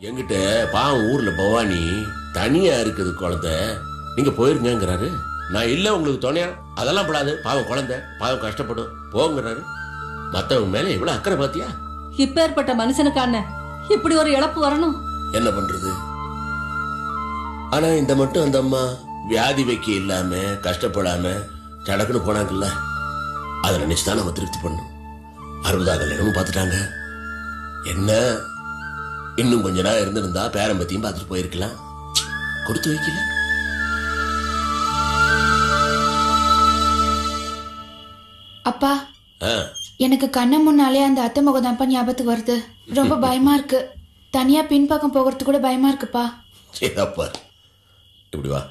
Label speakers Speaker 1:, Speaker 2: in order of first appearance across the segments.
Speaker 1: எங்கிட்ட பாவம் ஊர்ல பவானி தனியா இருக்குது குழந்தை நீங்க போயிருங்கிறாரு நான் இல்ல உங்களுக்கு துணையா அதெல்லாம் படாது பாவம் குழந்தை பாவம் கஷ்டப்படும் போங்கிறாரு மத்தவங்க மேல இவ்வளவு அக்கறை பாத்தியா
Speaker 2: இப்பேற்பட்ட மனுஷனுக்கான இப்படி ஒரு இழப்பு வரணும்
Speaker 1: என்ன பண்றது ஆனா இந்த மட்டும் அந்த அம்மா வியாதி வைக்க இல்லாம கஷ்டப்படாம சடக்குன்னு போனாங்கல்ல அதை நினைச்சு தான் நம்ம திருப்தி பண்ணோம் அறுபதா கல்யாணமும் பார்த்துட்டாங்க என்ன இன்னும் கொஞ்ச நாள் இருந்திருந்தா பேரம்பத்தியும் பார்த்துட்டு போயிருக்கலாம் கொடுத்து வைக்கல
Speaker 3: அப்பா
Speaker 1: ஆ,
Speaker 3: எனக்கு கண்ண முன்னாலே அந்த அத்தை முகம் தான்ப்பா ஞாபகத்துக்கு வருது ரொம்ப பயமா இருக்கு தனியா பின்பக்கம் போகிறது கூட பயமா இருக்குப்பா
Speaker 1: இதப்பா இப்படி வா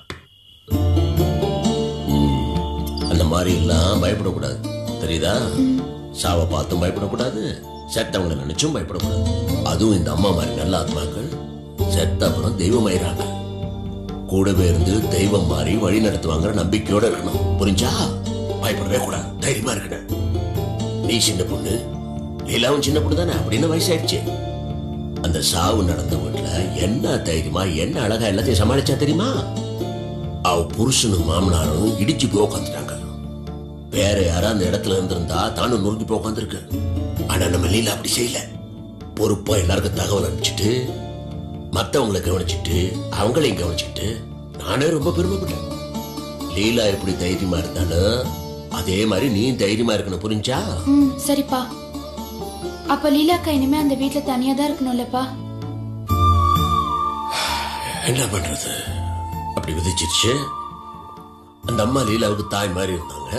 Speaker 1: ம், அந்த மாதிரி எல்லாம் பயப்படக்கூடாது தெரியுதா சாவை பார்த்தும் பயப்படக்கூடாது செத்தவங்களை நினைச்சும் பயப்படக்கூடாது அதுவும் இந்த அம்மா மாதிரி நல்ல ஆத்மாக்கள் செத்த அப்புறம் தெய்வமாயிராங்க கூடவே இருந்து தெய்வம் மாதிரி வழி நடத்துவாங்கிற நம்பிக்கையோட இருக்கணும் புரிஞ்சா பயப்படவே கூடாது தைரியமா இருக்கணும் நீ சின்ன பொண்ணு லீலாவும் சின்ன பொண்ணு தானே அப்படின்னு வயசாயிடுச்சு அந்த சாவு நடந்த வீட்டுல என்ன தைரியமா என்ன அழகா எல்லாத்தையும் சமாளிச்சா தெரியுமா அவ புருஷனும் மாமனாரும் இடிச்சு போய் உட்காந்துட்டாங்க வேற யாரா அந்த இடத்துல இருந்திருந்தா தானும் நொறுங்கி போய் உட்காந்துருக்கு ஆனா நம்ம லீலா அப்படி செய்யல பொறுப்பா எல்லாருக்கும் தகவல் அனுப்பிச்சிட்டு மத்தவங்களை கவனிச்சிட்டு அவங்களையும் கவனிச்சிட்டு நானே ரொம்ப பெருமைப்பட்டேன் லீலா எப்படி தைரியமா இருந்தாலும் அதே மாதிரி நீ தைரியமா இருக்கணும் புரிஞ்சா
Speaker 3: ம் சரிப்பா அப்ப லீலாக்கா இனிமே அந்த வீட்ல தனியா தான் இருக்கணும்லப்பா
Speaker 1: என்ன பண்றது அப்படி விதிச்சிருச்சு அந்த அம்மா லீலாவுக்கு தாய் மாதிரி இருந்தாங்க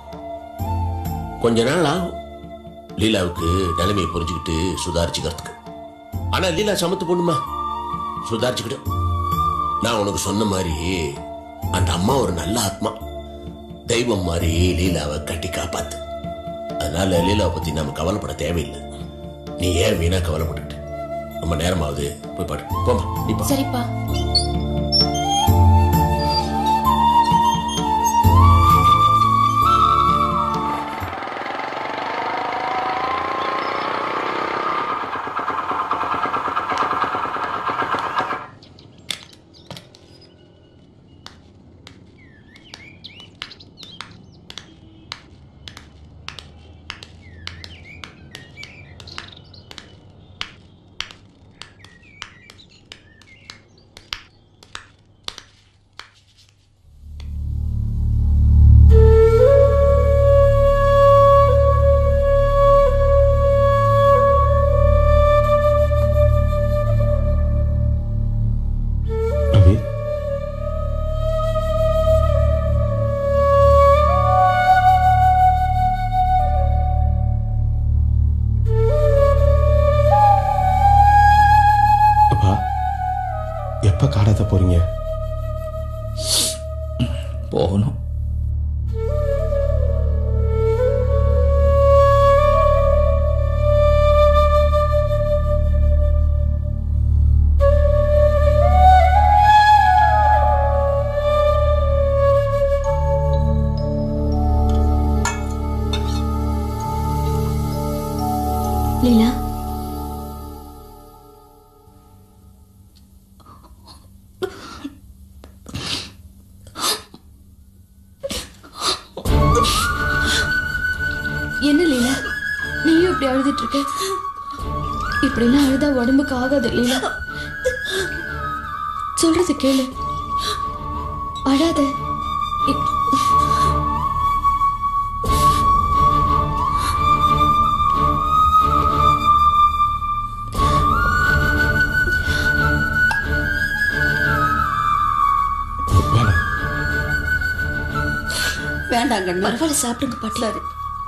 Speaker 1: கொஞ்ச நாள் ஆகும் லீலாவுக்கு நிலைமையை புரிஞ்சுக்கிட்டு சுதாரிச்சுக்கிறதுக்கு ஆனா லீலா சமத்து பொண்ணுமா சுதாரிச்சுக்கிட்டு நான் உனக்கு சொன்ன மாதிரி அந்த அம்மா ஒரு நல்ல ஆத்மா தெய்வம் மாதிரி லீலாவை கட்டி காப்பாத்து அதனால லீலாவை பத்தி நாம கவலைப்பட தேவையில்லை நீ ஏன் வீணா கவலைப்பட்டுக்கிட்டு ரொம்ப நேரமாவது போய் பாடு போமா நீ பா
Speaker 3: சரிப்பா
Speaker 4: அபி அப்பா எப்ப காடாத்த போறீங்க
Speaker 5: போகணும்
Speaker 3: லீலா என்ன லீலா நீயும் இப்படி அழுதுட்டு இருக்க இப்படிலாம் அழுதா உடம்புக்கு ஆகாது லீலா சொல்றது கேளு அழாத இ-
Speaker 4: வேணாம்
Speaker 2: வேண்டாம் கண்ணு
Speaker 3: பரவாயில்ல சாப்பிடுங்க பாட்டி
Speaker 2: சரி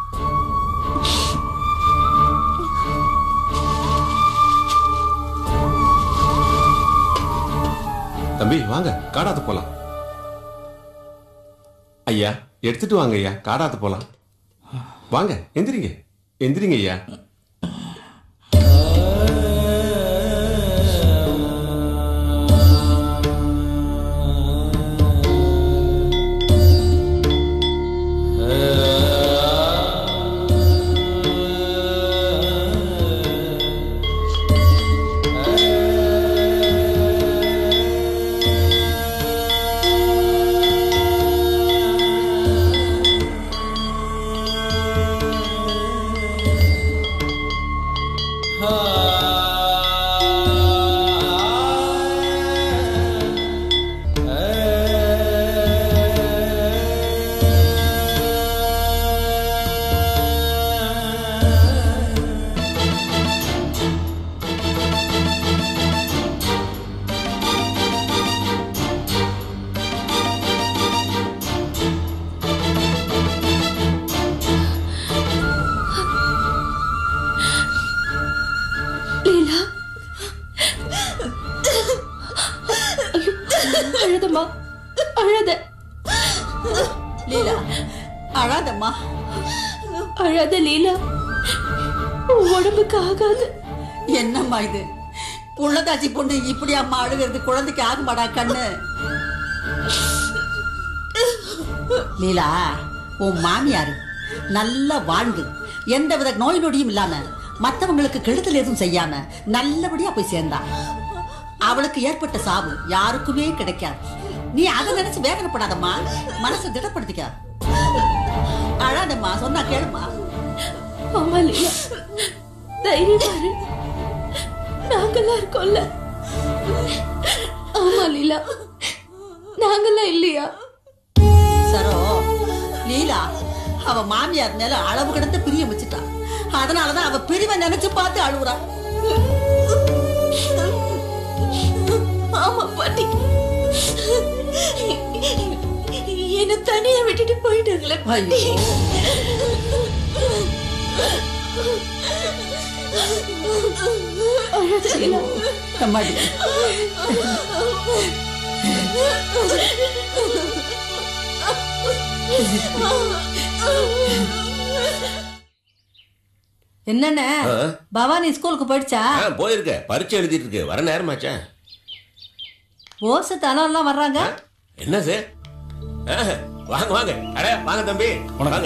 Speaker 4: தம்பி வாங்க காடாத்து போலாம் ஐயா எடுத்துட்டு வாங்க ஐயா காடாத்து போலாம் வாங்க எந்திரிங்க எந்திரிங்க ஐயா
Speaker 5: ஆ அழாத லீலா உன் உடம்புக்கு ஆகாது
Speaker 6: என்னம்மா இது புள்ளதாச்சி பொண்ணு இப்படி அம்மா அழுகிறது குழந்தைக்கு ஆகுமாடா கண்ணு லீலா உன் மாமியாரு நல்லா வாழ்ந்து எந்த வித நோய் நொடியும் இல்லாம மத்தவங்களுக்கு கெடுதல் எதுவும் செய்யாம நல்லபடியா போய் சேர்ந்தா அவளுக்கு ஏற்பட்ட சாவு யாருக்குமே கிடைக்காது நீ அதை நினைச்சு வேதனைப்படாதம்மா மனசை திடப்படுத்திக்க அழாதம்மா சொன்னா கேளுமா
Speaker 5: ஆமா லீலா தைரியமா இரு நாங்கெல்லாம் இருக்கோம்ல ஆமா லீலா நாங்கெல்லாம் இல்லையா
Speaker 6: சரோ லீலா அவ மாமியார் மேல அளவு கடந்த பிரியம் வச்சுட்டா அதனாலதான் அவ பிரிவை நினைச்சு பார்த்து அழுகுறா
Speaker 5: ஆமா பாட்டி என்ன தனியா விட்டுட்டு போயிட்டாங்களே பாட்டி அழாத லீலா
Speaker 6: அம்மாடி
Speaker 2: என்னண்ண
Speaker 1: ஆ?
Speaker 2: பவானி ஸ்கூலுக்கு போயிடுச்சா
Speaker 1: ஆ போயிருக்க பரீட்சை எழுதிட்டு இருக்கு வர நேரமாச்சா
Speaker 2: ஓசு தனம் வர்றாங்க
Speaker 1: என்ன சார் ஆ, வாங்க வாங்க அட வாங்க தம்பி வாங்க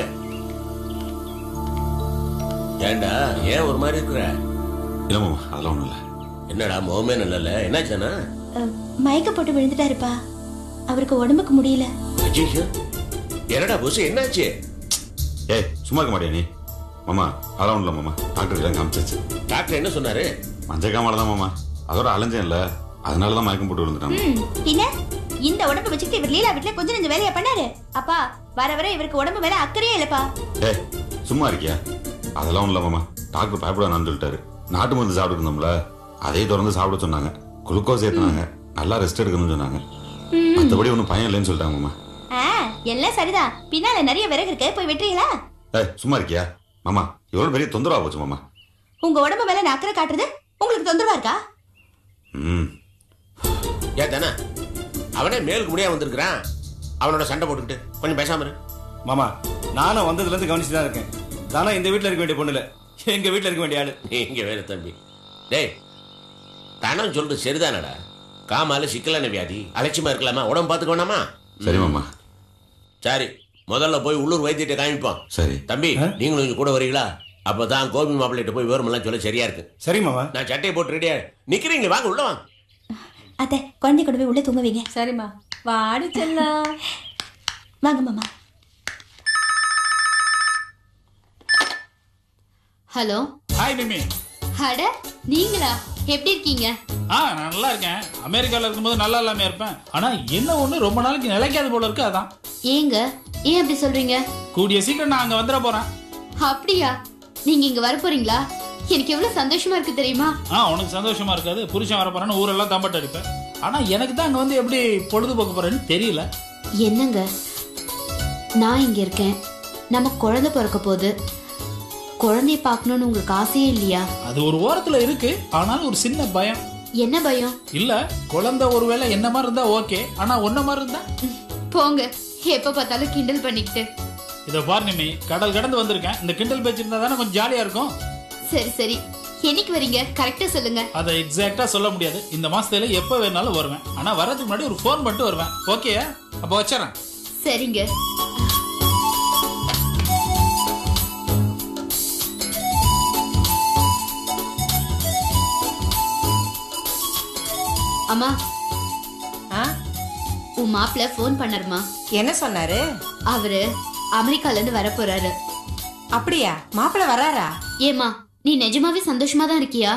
Speaker 1: ஏண்டா ஏன் ஒரு மாதிரி இருக்கிற
Speaker 7: இல்ல மாமா அதெல்லாம் ஒண்ணும் இல்ல
Speaker 1: என்னடா முகமே நல்லல என்னாச்சானா
Speaker 5: மயக்க போட்டு விழுந்துட்டாருப்பா அவருக்கு உடம்புக்கு முடியல
Speaker 1: அஜீஷ் என்னடா புசு என்னாச்சு
Speaker 7: ஏய் சும்மா இருக்க மாட்டியா நீ மாமா அதெல்லாம் ஒண்ணும் இல்ல மாமா டாக்டர் எல்லாம் காமிச்சாச்சு
Speaker 1: டாக்டர் என்ன சொன்னாரு
Speaker 7: மஞ்சள் காமால தான் மாமா அதோட அலைஞ்சேன்ல அதனால தான் மயக்கம் போட்டு விழுந்துட்டான்
Speaker 5: பின்ன இந்த உடம்பு வச்சுக்கிட்டு இவர் லீலா வீட்டுல கொஞ்சம் நெஞ்ச வேலையா பண்ணாரு அப்பா வர வர இவருக்கு உடம்பு மேல அக்கறையே இல்லப்பா
Speaker 7: ஏய் சும்மா இருக்கியா அதெல்லாம் ஒண்ணும் இல்ல மாமா டாக்டர் பயப்படான்னு சொல்லிட்டாரு நாட்டு மருந்து சாப்பிட்டு இருந்தோம்ல அதையே தொடர்ந்து சாப்பிட சொன்னாங்க குளுக்கோஸ் ஏத்துனாங்க நல்லா ரெஸ்ட் எடுக்கணும்னு சொன்னாங்க மத்தபடி ஒன்றும் பயம் இல்லைன்னு சொல்லிட்டாங்க மாமா
Speaker 5: ஆ எல்லாம் சரிதான் பின்னால நிறைய விறகு இருக்கு போய் வெட்டுறீங்களா
Speaker 7: ஏய் சும்மா இருக்கியா மாமா எவ்வளவு பெரிய தொந்தரவா போச்சு மாமா
Speaker 5: உங்க உடம்பு மேல நான் அக்கறை காட்டுறது உங்களுக்கு தொந்தரவா இருக்கா
Speaker 7: ம்
Speaker 1: ஏன் தானே அவனே மேலுக்கு முடியா வந்திருக்கிறான் அவனோட சண்டை போட்டுக்கிட்டு கொஞ்சம் பேசாம இரு
Speaker 8: மாமா நானும் வந்ததுல இருந்து கவனிச்சு தான் இருக்கேன் தானா இந்த வீட்ல இருக்க வேண்டிய பொண்ணு இல்ல எங்க வீட்ல இருக்க வேண்டிய ஆளு
Speaker 1: நீங்க வேற தம்பி டேய் தனம் சொல்றது சரிதானடா காமால சிக்கலான வியாதி அலட்சியமா இருக்கலாமா உடம்பு பார்த்துக்க வேணாமா
Speaker 7: சரி மாமா
Speaker 1: சரி முதல்ல போய் உள்ளூர் வைத்தியத்தை காமிப்போம்
Speaker 7: சரி
Speaker 1: தம்பி நீங்களும் இங்க கூட வரீங்களா அப்பதான் கோபி மாப்பிள்ளைகிட்ட போய் விவரமெல்லாம் சொல்ல சரியா இருக்கு
Speaker 8: சரி மாமா
Speaker 1: நான் சட்டையை போட்டு ரெடியா நிக்கிறீங்க வாங்க உள்ள வாங்க
Speaker 5: அத்தை குழந்தை கொண்டு போய் உள்ள தூங்க வைங்க
Speaker 2: சரிம்மா வாடி செல்லம்
Speaker 5: வாங்க மாமா
Speaker 9: ஹலோ
Speaker 10: ஹாய் மிமி
Speaker 9: அட நீங்களா எப்படி இருக்கீங்க
Speaker 10: ஆ நான் நல்லா இருக்கேன் அமெரிக்கால இருக்கும்போது நல்லா இல்லாம இருப்பேன் ஆனா என்ன ஒண்ணு ரொம்ப நாளைக்கு நிலைக்காது போல இருக்கு அதான்
Speaker 9: ஏங்க ஏன் அப்படி சொல்றீங்க
Speaker 10: கூடிய சீக்கிரம் நான் அங்க வந்துட போறேன்
Speaker 9: அப்படியா நீங்க இங்க வர போறீங்களா எனக்கு எவ்வளவு சந்தோஷமா இருக்கு தெரியுமா
Speaker 10: ஆ உனக்கு சந்தோஷமா இருக்காது புருஷன் வர போறேன்னு ஊரெல்லாம் தம்பட்டு அடிப்பேன் ஆனா எனக்கு தான் அங்க வந்து எப்படி பொழுதுபோக்க போறேன்னு தெரியல
Speaker 9: என்னங்க நான் இங்க இருக்கேன் நம்ம குழந்தை பிறக்க போகுது குழந்தைய பார்க்கணும்னு உங்களுக்கு ஆசையே இல்லையா
Speaker 10: அது ஒரு ஓரத்துல இருக்கு ஆனாலும் ஒரு சின்ன பயம்
Speaker 9: என்ன பயம்
Speaker 10: இல்ல குழந்தை ஒருவேளை என்ன மாதிரி இருந்தா ஓகே ஆனா ஒன்ன மாதிரி இருந்தா
Speaker 9: போங்க எப்ப பார்த்தாலும் கிண்டல் பண்ணிக்கிட்டு
Speaker 10: இதை பாரு நிம்மி கடல் கடந்து வந்திருக்கேன் இந்த கிண்டல் பேச்சு இருந்தா தானே கொஞ்சம் ஜாலியா இருக்கும்
Speaker 9: சரி சரி என்னைக்கு வரீங்க கரெக்டா சொல்லுங்க
Speaker 10: அதை எக்ஸாக்டா சொல்ல முடியாது இந்த மாசத்துல எப்ப வேணாலும் வருவேன் ஆனா வர்றதுக்கு முன்னாடி ஒரு ஃபோன் பண்ணிட்டு வருவேன் ஓகே அப்ப வச்சிடறேன்
Speaker 9: சரிங்க அம்மா
Speaker 11: ஆ
Speaker 9: உன் மாப்பிள்ள ஃபோன் பண்ணாருமா
Speaker 11: என்ன சொன்னாரு
Speaker 9: அவரு அமெரிக்கால இருந்து வர போறாரு
Speaker 11: அப்படியா மாப்பிள்ள வராரா
Speaker 9: ஏமா நீ நிஜமாவே சந்தோஷமா தான் இருக்கியா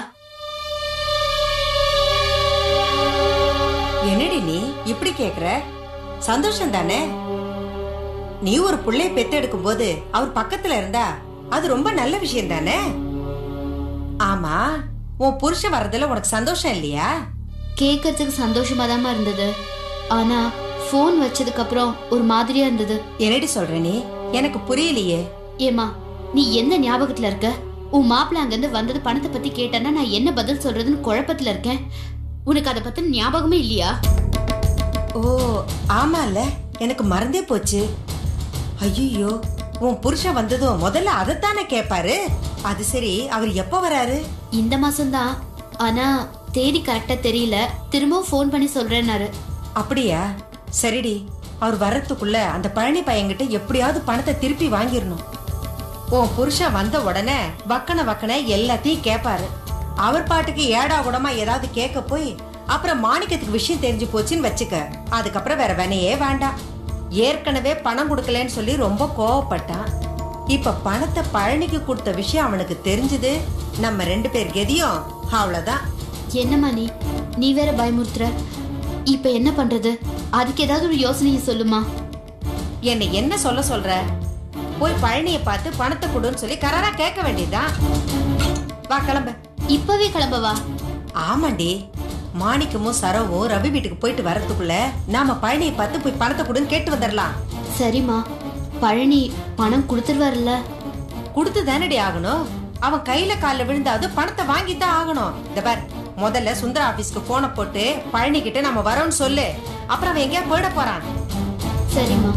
Speaker 11: என்னடி நீ இப்படி கேக்குற சந்தோஷம் தானே நீ ஒரு புள்ளைய பெத்தெடுக்கும் போது அவர் பக்கத்துல இருந்தா அது ரொம்ப நல்ல விஷயம் தானே ஆமா உன் புருஷன் வர்றதுல உனக்கு சந்தோஷம் இல்லையா
Speaker 9: கேட்கறதுக்கு சந்தோஷமா இருந்தது ஆனா ஃபோன் வச்சதுக்கு அப்புறம் ஒரு மாதிரியா இருந்தது
Speaker 11: என்னடி சொல்ற நீ எனக்கு புரியலையே
Speaker 9: ஏமா நீ என்ன ஞாபகத்துல இருக்க உன் மாப்பிள்ள அங்கிருந்து வந்தது பணத்தை பத்தி கேட்டேன்னா நான் என்ன பதில் சொல்றதுன்னு குழப்பத்துல இருக்கேன் உனக்கு அதை பத்தி ஞாபகமே இல்லையா
Speaker 11: ஓ ஆமால எனக்கு மறந்தே போச்சு ஐயோ உன் புருஷன் வந்ததும் முதல்ல அதைத்தானே கேட்பாரு அது சரி அவர் எப்ப வராரு
Speaker 9: இந்த மாசம்தான் ஆனா தேதி கரெக்டா தெரியல திரும்பவும் ஃபோன் பண்ணி சொல்றேன்னாரு
Speaker 11: அப்படியா சரிடி அவர் வர்றதுக்குள்ள அந்த பழனி பையன்கிட்ட எப்படியாவது பணத்தை திருப்பி வாங்கிடணும் உன் புருஷன் வந்த உடனே வக்கன வக்கன எல்லாத்தையும் கேட்பாரு அவர் பாட்டுக்கு ஏடா கூடமா ஏதாவது கேட்க போய் அப்புறம் மாணிக்கத்துக்கு விஷயம் தெரிஞ்சு போச்சுன்னு வச்சுக்க அதுக்கப்புறம் வேற வேணையே வேண்டாம் ஏற்கனவே பணம் கொடுக்கலன்னு சொல்லி ரொம்ப கோவப்பட்டான் இப்ப பணத்தை பழனிக்கு கொடுத்த விஷயம் அவனுக்கு தெரிஞ்சது நம்ம ரெண்டு பேர் கெதியும் அவ்வளவுதான்
Speaker 9: என்னம்மா நீ நீ வேற பயமுறுத்துற இப்ப என்ன பண்றது அதுக்கு ஏதாவது ஒரு யோசனையை சொல்லுமா
Speaker 11: என்னை என்ன சொல்ல சொல்ற போய் பழனியை பார்த்து பணத்தை கொடுன்னு சொல்லி கராரா கேட்க வேண்டியதுதான் வா கிளம்பு
Speaker 9: இப்பவே கிளம்பவா
Speaker 11: ஆமாண்டி மாணிக்கமும் சரவும் ரவி வீட்டுக்கு போயிட்டு வரதுக்குள்ள நாம பழனியை பார்த்து போய் பணத்தை கொடுன்னு கேட்டு வந்துடலாம்
Speaker 9: சரிம்மா பழனி பணம் கொடுத்துருவாருல்ல
Speaker 11: கொடுத்து தானடி ஆகணும் அவன் கையில கால்ல விழுந்தாவது பணத்தை வாங்கி தான் ஆகணும் இந்த பார் முதல்ல சுந்தர ஆபீஸ்க்கு போனை போட்டு பழனி கிட்ட நம்ம வரோம்னு சொல்லு அப்புறம் அவன் எங்கேயா போயிட போறான்
Speaker 9: சரிம்மா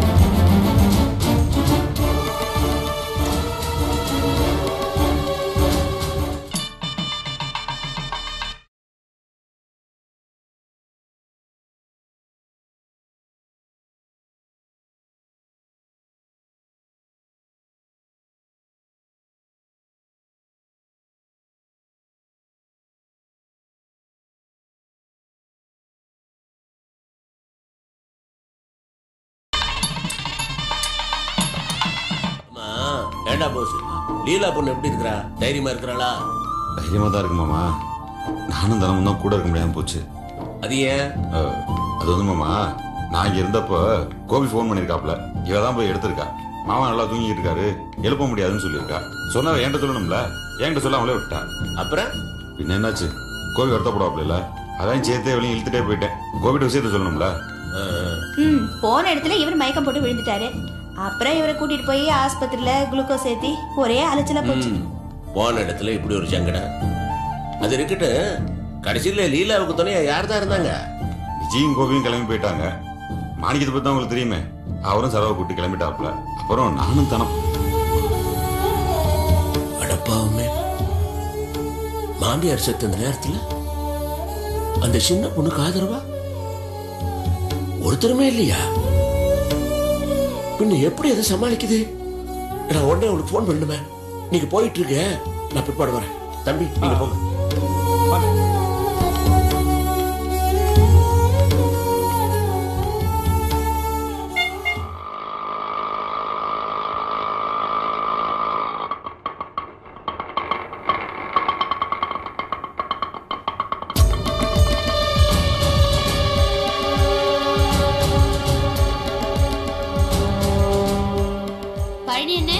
Speaker 1: அம்மா, ஏண்டா போஸ் லீலா பொண்ணு எப்படி இருக்கிறா தைரியமா இருக்கிறாளா
Speaker 7: தைரியமா தான் இருக்கு மாமா நானும் தினமும் தான் கூட இருக்க முடியாம போச்சு
Speaker 1: அது ஏன்
Speaker 7: அஹ், அது வந்து மாமா நான் இங்க இருந்தப்போ கோபி ஃபோன் பண்ணிருக்காப்ல இவ தான் போய் எடுத்திருக்கா மாமா நல்லா தூங்கிட்டு இருக்காரு எழுப்ப முடியாதுன்னு சொல்லியிருக்கா சொன்னா என்கிட்ட சொல்லணும்ல என்கிட்ட சொல்ல அவளே விட்டா
Speaker 1: அப்புறம்
Speaker 7: பின்ன என்னாச்சு கோபி வருத்தப்படாப்ல இல்ல அதான் சேர்த்தே வெளியே இழுத்துட்டே போயிட்டேன் கோபிட்ட விஷயத்த சொல்லணும்ல
Speaker 5: ம் போன இடத்துல இவர் மயக்கம் போட்டு விழுந்துட்டாரு அப்புறம் இவரை கூட்டிட்டு போய் ஆஸ்பத்திரியில குளுக்கோஸ் ஏத்தி ஒரே அலைச்சலா போச்சு
Speaker 1: ம், போன இடத்துல இப்படி ஒரு சங்கடம் அது இருக்கட்டும் கடைசியில லீலாவுக்கு துணையா யார் தான் இருந்தாங்க
Speaker 7: விஜயும் கோபியும் கிளம்பி போயிட்டாங்க மாணிக்கத்தை பத்தி தான் உங்களுக்கு தெரியுமே அவரும் சரவை கூட்டி கிளம்பிட்டாப்ல அப்புறம் நானும் தனம்
Speaker 1: அடப்பாவுமே மாமியார் செத்த அந்த நேரத்துல அந்த சின்ன பொண்ணுக்கு ஆதரவா ஒருத்தருமே இல்லையா பின்ன எப்படி அதை சமாளிக்குது நான் உடனே உனக்கு ஃபோன் பண்ணுமே நீங்க போயிட்டு இருக்க நான் பிற்பாடு வரேன் தம்பி நீங்க போங்க
Speaker 9: பழனி என்ன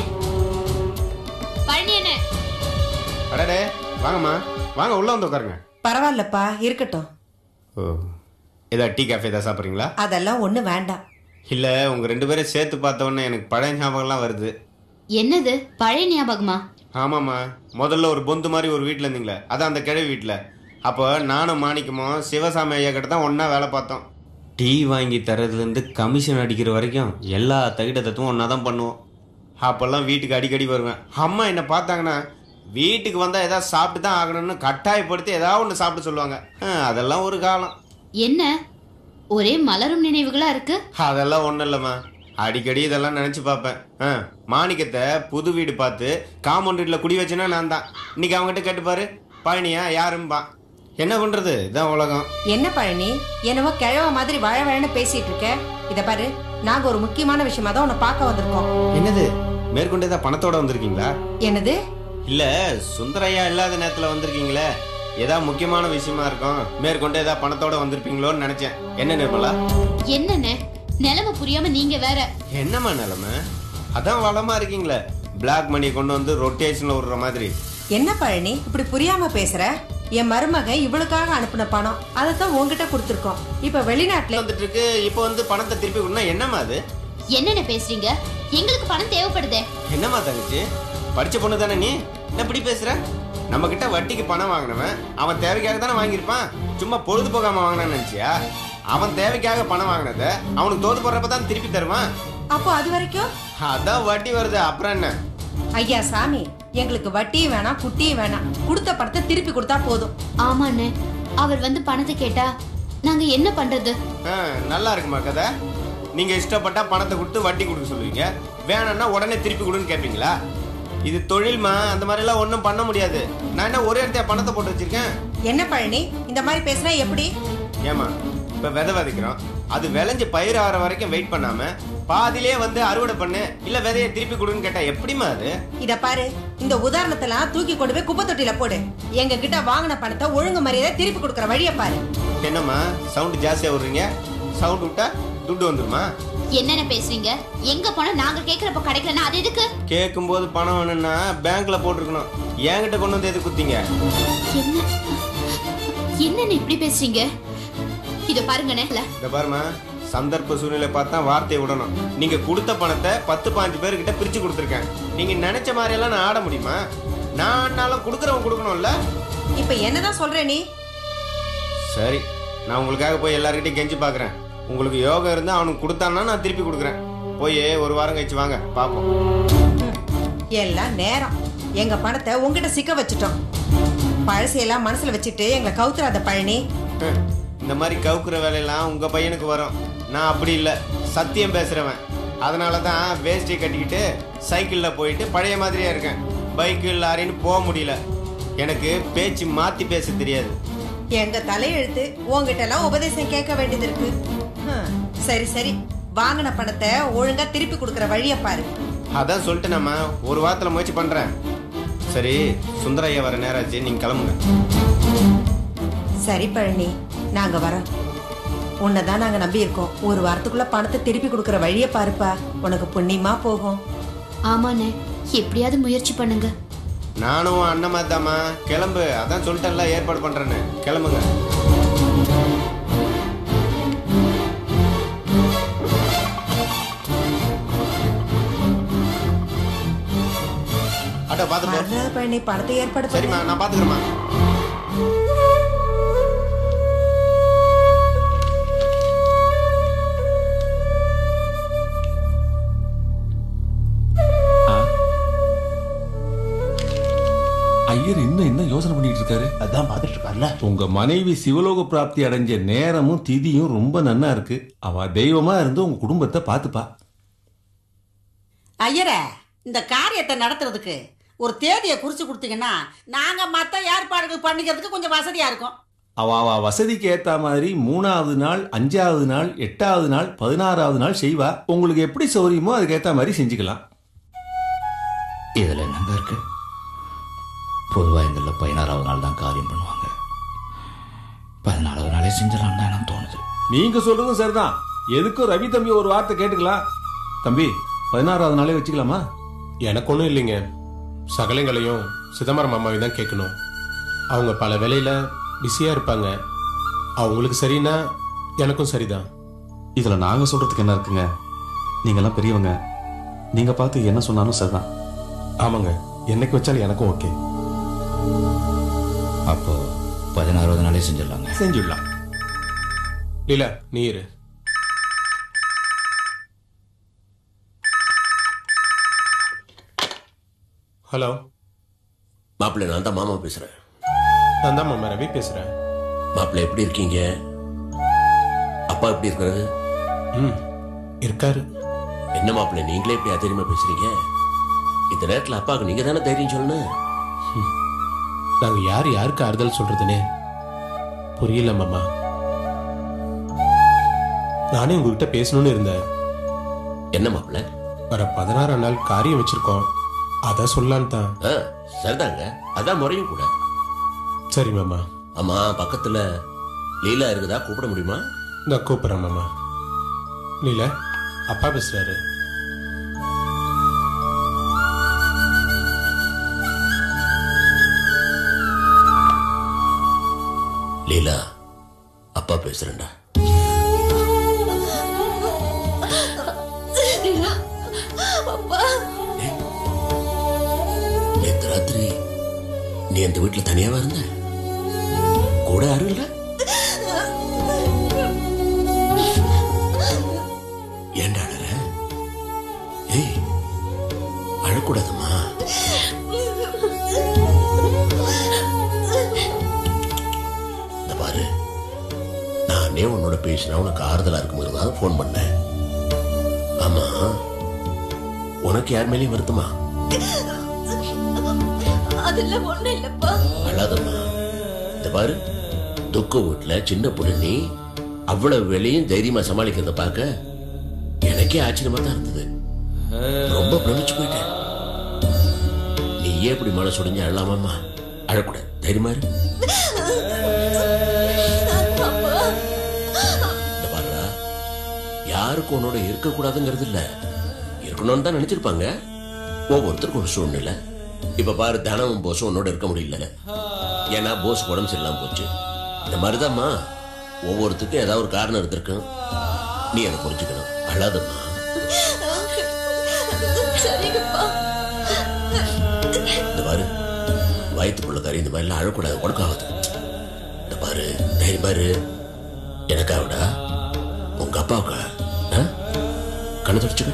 Speaker 9: பழனி என்ன
Speaker 4: அடடே வாங்கம்மா வாங்க உள்ள வந்து உட்காருங்க
Speaker 11: பரவாயில்லப்பா இருக்கட்டும்
Speaker 4: ஓ ஏதாவது டீ காஃபி ஏதாவது சாப்பிட்றீங்களா
Speaker 11: அதெல்லாம் ஒண்ணு வேண்டாம்
Speaker 4: இல்லை உங்கள் ரெண்டு பேரும் சேர்த்து பார்த்த உடனே எனக்கு பழைய ஞாபகம்லாம் வருது
Speaker 9: என்னது பழைய ஞாபகமா
Speaker 4: ஆமாம்மா முதல்ல ஒரு பொந்து மாதிரி ஒரு வீட்டில் இருந்தீங்களே அதான் அந்த கிழவி வீட்டில் அப்போ நானும் மாணிக்கமும் சிவசாமி ஐயா கிட்ட தான் ஒன்றா வேலை பார்த்தோம் டீ வாங்கி தரதுலேருந்து கமிஷன் அடிக்கிற வரைக்கும் எல்லா தகிட தத்துவம் ஒன்றா தான் பண்ணுவோம் அப்போல்லாம் வீட்டுக்கு அடிக்கடி வருவேன் அம்மா என்னை பார்த்தாங்கன்னா வீட்டுக்கு வந்தால் ஏதாவது சாப்பிட்டு தான் ஆகணும்னு கட்டாயப்படுத்தி ஏதாவது ஒன்று சாப்பிட சொல்லுவாங்க ஆ, அதெல்லாம் ஒரு காலம்
Speaker 9: என்ன ஒரே மலரும் நினைவுகளா இருக்கு
Speaker 4: அதெல்லாம் ஒன்றும் இல்லைம்மா அடிக்கடி இதெல்லாம் நினச்சி பார்ப்பேன் ஆ மாணிக்கத்தை புது வீடு பார்த்து காம்பவுண்ட் வீட்டில் குடி வச்சேன்னா நான் தான் இன்னைக்கு அவங்ககிட்ட கேட்டுப்பாரு பழனியா யாரும்பா என்ன பண்ணுறது இதான் உலகம்
Speaker 11: என்ன பழனி என்னவோ கிழவ மாதிரி வழ வழன்னு பேசிட்டு இருக்க இத பாரு நாங்க ஒரு முக்கியமான விஷயமா தான் உன்னை பார்க்க வந்திருக்கோம்
Speaker 4: என்னது மேற்கொண்டு ஏதாவது பணத்தோட வந்திருக்கீங்களா
Speaker 11: என்னது
Speaker 4: இல்லை சுந்தரையா இல்லாத நேரத்தில் வந்திருக்கீங்களே ஏதாவது முக்கியமான விஷயமா இருக்கும் மேற்கொண்டு ஏதாவது பணத்தோட வந்திருப்பீங்களோன்னு நினச்சேன் என்ன நிர்மலா
Speaker 9: என்னண்ணே நிலைமை புரியாம நீங்க வேற
Speaker 4: என்னம்மா நிலமை அதான் வளமா இருக்கீங்களே பிளாக் மணியை கொண்டு வந்து ரொட்டேஷன்ல விடுற மாதிரி
Speaker 11: என்ன பழனி இப்படி புரியாம பேசுற என் மருமக இவளுக்காக அனுப்பின பணம் அதை தான் உன்கிட்ட கொடுத்துருக்கோம் இப்ப வெளிநாட்டுல
Speaker 4: வந்துட்டு இருக்கு இப்போ வந்து பணத்தை திருப்பி கொடுனா என்னம்மா அது
Speaker 9: என்னென்ன பேசுறீங்க எங்களுக்கு பணம் தேவைப்படுதே
Speaker 4: என்னம்மா தங்கச்சி படிச்ச பொண்ணு தானே நீ என்ன இப்படி பேசுற நம்ம கிட்ட வட்டிக்கு பணம் வாங்கினவன் அவன் தேவைக்காக தானே வாங்கியிருப்பான் சும்மா பொழுது போகாம வாங்கினான்னு நினைச்சியா அவன் தேவைக்காக பணம் வாங்கினத அவனுக்கு தோது போடுறப்ப தான் திருப்பி தருவான்
Speaker 11: அப்போ அது வரைக்கும்
Speaker 4: அதான் வட்டி வருது அப்புறம் என்ன
Speaker 11: ஐயா சாமி எங்களுக்கு வட்டியும் வேணாம் குட்டியும் வேணாம் கொடுத்த பணத்தை திருப்பி கொடுத்தா போதும்
Speaker 9: ஆமாண்ணே அவர் வந்து பணத்தை கேட்டா நாங்க என்ன பண்றது
Speaker 4: ஆ, நல்லா இருக்குமா கதை நீங்க இஷ்டப்பட்டா பணத்தை கொடுத்து வட்டி கொடுக்க சொல்லுவீங்க வேணும்னா உடனே திருப்பி கொடுன்னு கேட்பீங்களா இது தொழில்மா அந்த மாதிரிலாம் ஒன்றும் பண்ண முடியாது நான் என்ன ஒரே இடத்துல பணத்தை போட்டு வச்சிருக்கேன்
Speaker 11: என்ன பழனி இந்த மாதிரி பேசினா எப்படி
Speaker 4: ஏமா இப்போ விதை விதைக்கிறோம் அது விளைஞ்சு பயிர் ஆகிற வரைக்கும் வெயிட் பண்ணாம பாதியிலே வந்து அறுவடை பண்ணு இல்ல விதையை திருப்பி கொடுன்னு கேட்டா எப்படிமா அது
Speaker 11: இத பாரு இந்த உதாரணத்தெல்லாம் தூக்கி கொண்டு போய் குப்பை தொட்டியில போடு எங்க கிட்ட வாங்கின பணத்தை ஒழுங்கு மரியாதை திருப்பி கொடுக்கற வழியை பாரு
Speaker 4: என்னம்மா சவுண்ட் ஜாஸ்தியா விடுறீங்க சவுண்ட் விட்டா துட்டு வந்துருமா
Speaker 9: என்னென்ன பேசுறீங்க எங்க போனா நாங்க கேக்குறப்ப கிடைக்கலன்னா அது எதுக்கு
Speaker 4: கேட்கும்போது பணம் வேணும்னா பேங்க்ல போட்டிருக்கணும் என்கிட்ட கொண்டு வந்து எது குத்திங்க
Speaker 9: என்ன என்னன்னு இப்படி பேசுறீங்க இத பாருங்கண்ணே
Speaker 4: இந்த பாருமா சந்தர்ப்ப சூழ்நிலை பார்த்தா வார்த்தையை விடணும் நீங்க கொடுத்த பணத்தை பத்து பாஞ்சு பேர்கிட்ட பிரிச்சு கொடுத்துருக்கேன் நீங்க நினைச்ச மாதிரி எல்லாம் நான் ஆட முடியுமா நான் ஆடினாலும் கொடுக்குறவன் கொடுக்கணும்ல
Speaker 11: இப்ப என்னதான் சொல்ற நீ
Speaker 4: சரி நான் உங்களுக்காக போய் எல்லார்கிட்டையும் கெஞ்சி பார்க்குறேன் உங்களுக்கு யோகம் இருந்தால் அவனுக்கு கொடுத்தான்னா நான் திருப்பி கொடுக்குறேன் போய் ஒரு வாரம் கழிச்சு வாங்க பார்ப்போம்
Speaker 11: எல்லாம் நேரம் எங்க பணத்தை உங்ககிட்ட சிக்க வச்சுட்டோம் பழசையெல்லாம் மனசுல வச்சுட்டு எங்களை கவுத்துறாத பழனி
Speaker 4: ஹம், இந்த மாதிரி கவுக்குற வேலையெல்லாம் உங்கள் பையனுக்கு வரும் நான் அப்படி இல்லை சத்தியம் பேசுகிறவன் அதனால தான் வேஷ்டி கட்டிக்கிட்டு சைக்கிளில் போயிட்டு பழைய மாதிரியே இருக்கேன் பைக்கு லாரின்னு போக முடியல எனக்கு பேச்சு மாற்றி பேச தெரியாது
Speaker 11: எங்க தலையெழுத்து உங்ககிட்ட எல்லாம் உபதேசம் கேட்க வேண்டியது இருக்கு ஹம், சரி சரி வாங்கின பணத்தை ஒழுங்கா திருப்பி கொடுக்கற வழியை பாரு
Speaker 4: அதான் சொல்லிட்டேனம்மா ஒரு வாரத்தில் முயற்சி பண்ணுறேன் சரி சுந்தரையா வர நேரம் ஆச்சு நீங்கள் கிளம்புங்க
Speaker 11: சரி பழனி நாங்க வரோம் உன்னை தான் நாங்க நம்பி இருக்கோம் ஒரு வாரத்துக்குள்ள பணத்தை திருப்பி கொடுக்கற வழியை பாருப்பா உனக்கு புண்ணியமா போகும்
Speaker 9: ஆமாண்ணே எப்படியாவது முயற்சி பண்ணுங்க
Speaker 4: நானும் அண்ணன் தாம்மா கிளம்பு அதான் சொல்லிட்டேன்ல ஏற்பாடு பண்றேன்னு கிளம்புங்க அட்டா பார்த்து போ
Speaker 11: வர்ற பழனி பணத்தை ஏற்பாடு பண்ணு.
Speaker 4: சரிம்மா நான் பார்த்துக்கிறேம்மா
Speaker 12: ஐயர் இன்னும் என்ன யோசனை பண்ணிட்டு இருக்காரு
Speaker 13: அதான் பார்த்துட்டு இருக்காருல்ல
Speaker 12: உங்க மனைவி சிவலோக பிராப்தி அடைஞ்ச நேரமும் திதியும் ரொம்ப நன்னா இருக்கு அவ தெய்வமா இருந்து உங்க குடும்பத்தை பாத்துப்பா
Speaker 6: ஐயரே இந்த காரியத்தை நடத்துறதுக்கு ஒரு தேதியை குறிச்சு கொடுத்தீங்கன்னா நாங்க மத்த ஏற்பாடுகள் பண்ணிக்கிறதுக்கு கொஞ்சம் வசதியா இருக்கும்
Speaker 12: அவ அவ வசதிக்கு ஏத்த மாதிரி மூணாவது நாள் அஞ்சாவது நாள் எட்டாவது நாள் பதினாறாவது நாள் செய்வா உங்களுக்கு எப்படி சௌரியமோ அதுக்கு ஏத்த மாதிரி செஞ்சுக்கலாம்
Speaker 13: இதில் என்னங்க இருக்கு பொதுவாக இதில் பதினாறாவது நாள் தான் காரியம் பண்ணுவாங்க பதினாலாவது நாளே செஞ்சிடலாம் தான் எனக்கு தோணுது
Speaker 12: நீங்க சொல்றதும் சரிதான் எதுக்கும் ரவி தம்பி ஒரு வார்த்தை கேட்டுக்கலாம் தம்பி பதினாறாவது நாளே வச்சுக்கலாமா
Speaker 14: எனக்கு ஒன்றும் இல்லைங்க சகலங்களையும் சிதம்பரம் அம்மாவை தான் கேட்கணும் அவங்க பல வேலையில் பிஸியாக இருப்பாங்க அவங்களுக்கு சரின்னா எனக்கும் சரிதான்
Speaker 15: இதில் நாங்கள் சொல்கிறதுக்கு என்ன இருக்குங்க நீங்கள்லாம் பெரியவங்க நீங்கள் பார்த்து என்ன சொன்னாலும் சரிதான்
Speaker 14: ஆமாங்க என்னைக்கு வச்சாலும் எனக்கும் ஓகே
Speaker 13: அப்போ பதினாறாவது நாளே செஞ்சிடலாங்க
Speaker 14: செஞ்சுடலாம் லீலா நீ இரு ஹலோ
Speaker 1: மாப்பிள்ளை நான் தான் மாமா பேசுறேன்
Speaker 14: நான் தான் மாமா ரவி பேசுகிறேன்
Speaker 1: மாப்பிள்ளை எப்படி இருக்கீங்க அப்பா எப்படி இருக்கிறது
Speaker 14: ம் இருக்காரு
Speaker 1: என்ன மாப்பிள்ளை நீங்களே இப்படி அதிகமா பேசுறீங்க இந்த நேரத்துல அப்பாவுக்கு நீங்க தானே தைரியம் சொல்லணும்
Speaker 14: நாங்கள் யார் யாருக்கு ஆறுதல் சொல்கிறதுனே புரியல மாமா நானே உங்ககிட்ட பேசணும்னு இருந்தேன்
Speaker 1: என்ன மாப்பிள்ளை
Speaker 14: வர பதினாறாம் நாள் காரியம் வச்சிருக்கோம் அதை சொல்லலான்னு தான்
Speaker 1: ஆ, சரிதாங்க அதான் முறையும் கூட
Speaker 14: சரி மாமா
Speaker 1: ஆமா பக்கத்துல லீலா இருக்குதா கூப்பிட முடியுமா
Speaker 14: நான் கூப்பிட்றேன் மாமா லீலா அப்பா பேசுறாரு
Speaker 1: லீலா அப்பா பேசுறேன்டா நேத்து ராத்திரி நீ அந்த வீட்டுல தனியாவா இருந்த கூட யாரும் இல்ல ஏன்டா அழற? ஏய் அழாதம்மா இந்த பாரு நானே உன்னோட பேசினா உனக்கு ஆறுதலா இருக்கும்போது தான் ஃபோன் பண்ணேன் ஆமா உனக்கு யார் மேலேயும் வருத்தமா
Speaker 16: அதெல்லாம் ஒண்ணும் இல்லப்பா
Speaker 1: அழாதம்மா இந்த பாரு துக்க வீட்டுல சின்ன பொண்ணு நீ அவ்வளவு வேலையும் தைரியமா சமாளிக்கிறத பார்க்க எனக்கே ஆச்சரியமா தான் இருந்தது ரொம்ப பிரமிச்சு போயிட்டேன் நீயே இப்படி மனசு உடைஞ்சு அழலாமாம்மா அழக்கூடாது தைரியமா இரு இந்த பாருடா யாருக்கும் உன்னோட இருக்கக்கூடாதுங்கிறது இல்ல இருக்கணும்னு தான் நினைச்சிருப்பாங்க ஒவ்வொருத்தருக்கும் ஒரு சூழ்நிலை இப்ப பாரு தனமும் போஸும் உன்னோட இருக்க முடியல ஏன்னா போஸ் உடம்பு சரியில்லாம போச்சு இந்த மாதிரிதாம்மா ஒவ்வொருத்துக்கும் ஏதாவது ஒரு காரணம் இருந்திருக்கும் நீ அதை புரிஞ்சுக்கணும் அழாதம்மா
Speaker 16: சரிங்கப்பா
Speaker 1: இந்த பாரு வயிற்றுக்குள்ள கறி இந்த மாதிரிலாம் அழக்கூடாது உனக்காகுது இந்த பாரு தைரியம் பாரு எனக்காவிடா உங்க அப்பாவுக்கா ஆ? கண்ணை தொடச்சுக்க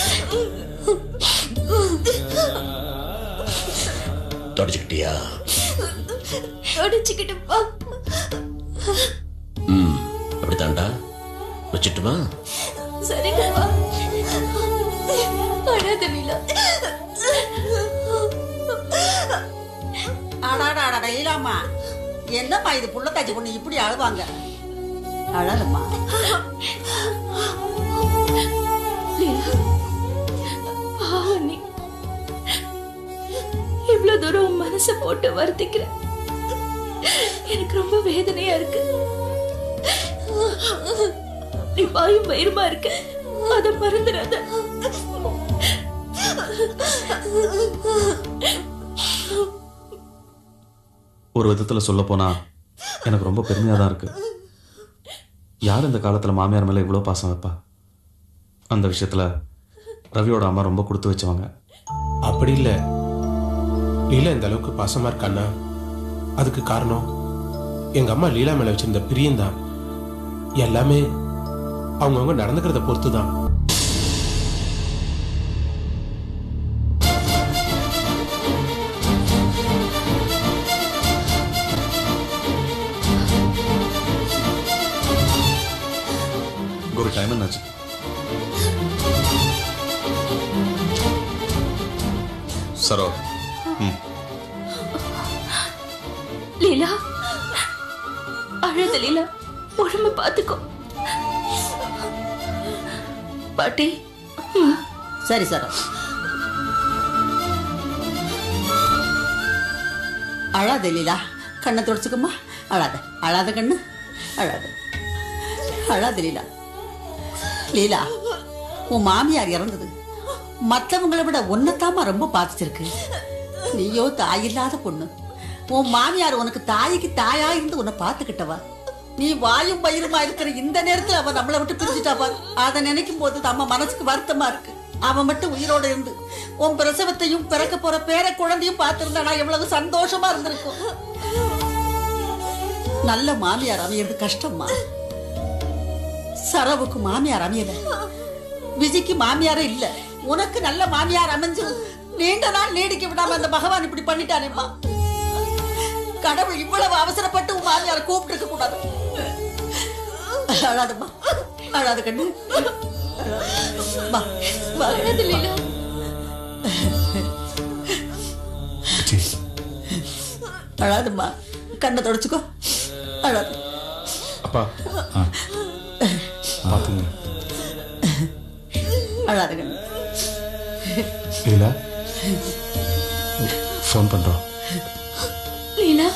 Speaker 1: தொடச்சுக்கிட்டியா
Speaker 16: அடிச்சுக்கிட்டுப்பா
Speaker 1: ம் அப்படித்தான்டா வச்சுட்டுமா
Speaker 16: சரிங்கப்பா அழாத நீலா
Speaker 6: அடாடா இல்லாமா என்னம்மா இது புள்ளத்தாச்சி பொண்ணு இப்படி அழுவாங்க அழாதம்மா
Speaker 16: லீலா பாவம் நீ இவ்வளவு தூரம் உன் மனசை போட்டு வருத்திக்கிற எனக்கு ரொம்ப வேதனையா இருக்கு நீ வாயும் வயிறுமா இருக்க அத மறந்துடாத
Speaker 15: ஒரு விதத்தில் சொல்லப்போனா எனக்கு ரொம்ப பெருமையாக தான் இருக்கு யார் இந்த காலத்தில் மாமியார் மேலே இவ்வளோ பாசம் வைப்பா அந்த விஷயத்தில் ரவியோட அம்மா ரொம்ப கொடுத்து வச்சவங்க
Speaker 14: அப்படி இல்லை லீலா இந்த அளவுக்கு பாசமா இருக்கான்னா அதுக்கு காரணம் எங்க அம்மா லீலா மேல வச்சிருந்த பிரியம்தான் எல்லாமே அவங்கவுங்க நடந்துக்கிறத பொறுத்து தான்
Speaker 15: ஒரு டைம் என்னாச்சு சரோ ம்
Speaker 16: லீலா அழுத லீலா உடம்ப பாத்துக்கோ பாட்டி
Speaker 6: சரி சார் அழாத லீலா கண்ணை தொடச்சுக்கம்மா அழாத அழாத கண்ணு அழாத அழாத லீலா லீலா உன் மாமியார் இறந்தது மற்றவங்களை விட உன்னைத்தாம்மா ரொம்ப பாதிச்சிருக்கு நீயோ தாயில்லாத பொண்ணு உன் மாமியார் உனக்கு தாய்க்கு தாயா இருந்து உன்னை பார்த்துக்கிட்டவா நீ வாயும் பயிருமா இருக்கிற இந்த நேரத்துல அவ நம்மளை விட்டு பிரிஞ்சுட்டா பாரு அதை நினைக்கும் போது நம்ம மனசுக்கு வருத்தமா இருக்கு அவன் மட்டும் உயிரோட இருந்து உன் பிரசவத்தையும் பிறக்க போற பேர குழந்தையும் பார்த்திருந்தானா எவ்வளவு சந்தோஷமா இருந்திருக்கும் நல்ல மாமியார் அமையிறது கஷ்டம்மா சரவுக்கு மாமியார் அமையல விஜய்க்கு மாமியாரே இல்ல உனக்கு நல்ல மாமியார் அமைஞ்சு நீண்ட நாள் நீடிக்க விடாம அந்த பகவான் இப்படி பண்ணிட்டானேம்மா கடவுள் இவ்வளவு அவசரப்பட்டு உன் மாமியாரை கூப்பிட்டு இருக்க கூடாது அழாதம்மா அழாத கண்ணு வா, வா.
Speaker 16: அழாத லீலா
Speaker 6: அழாதம்மா கண்ணை தொடச்சுக்கோ அழாத
Speaker 14: அப்பா
Speaker 15: பார்த்துங்க
Speaker 6: அழாத கண்ணு
Speaker 14: லீலா ஃபோன் பண்றோம்
Speaker 16: லீலா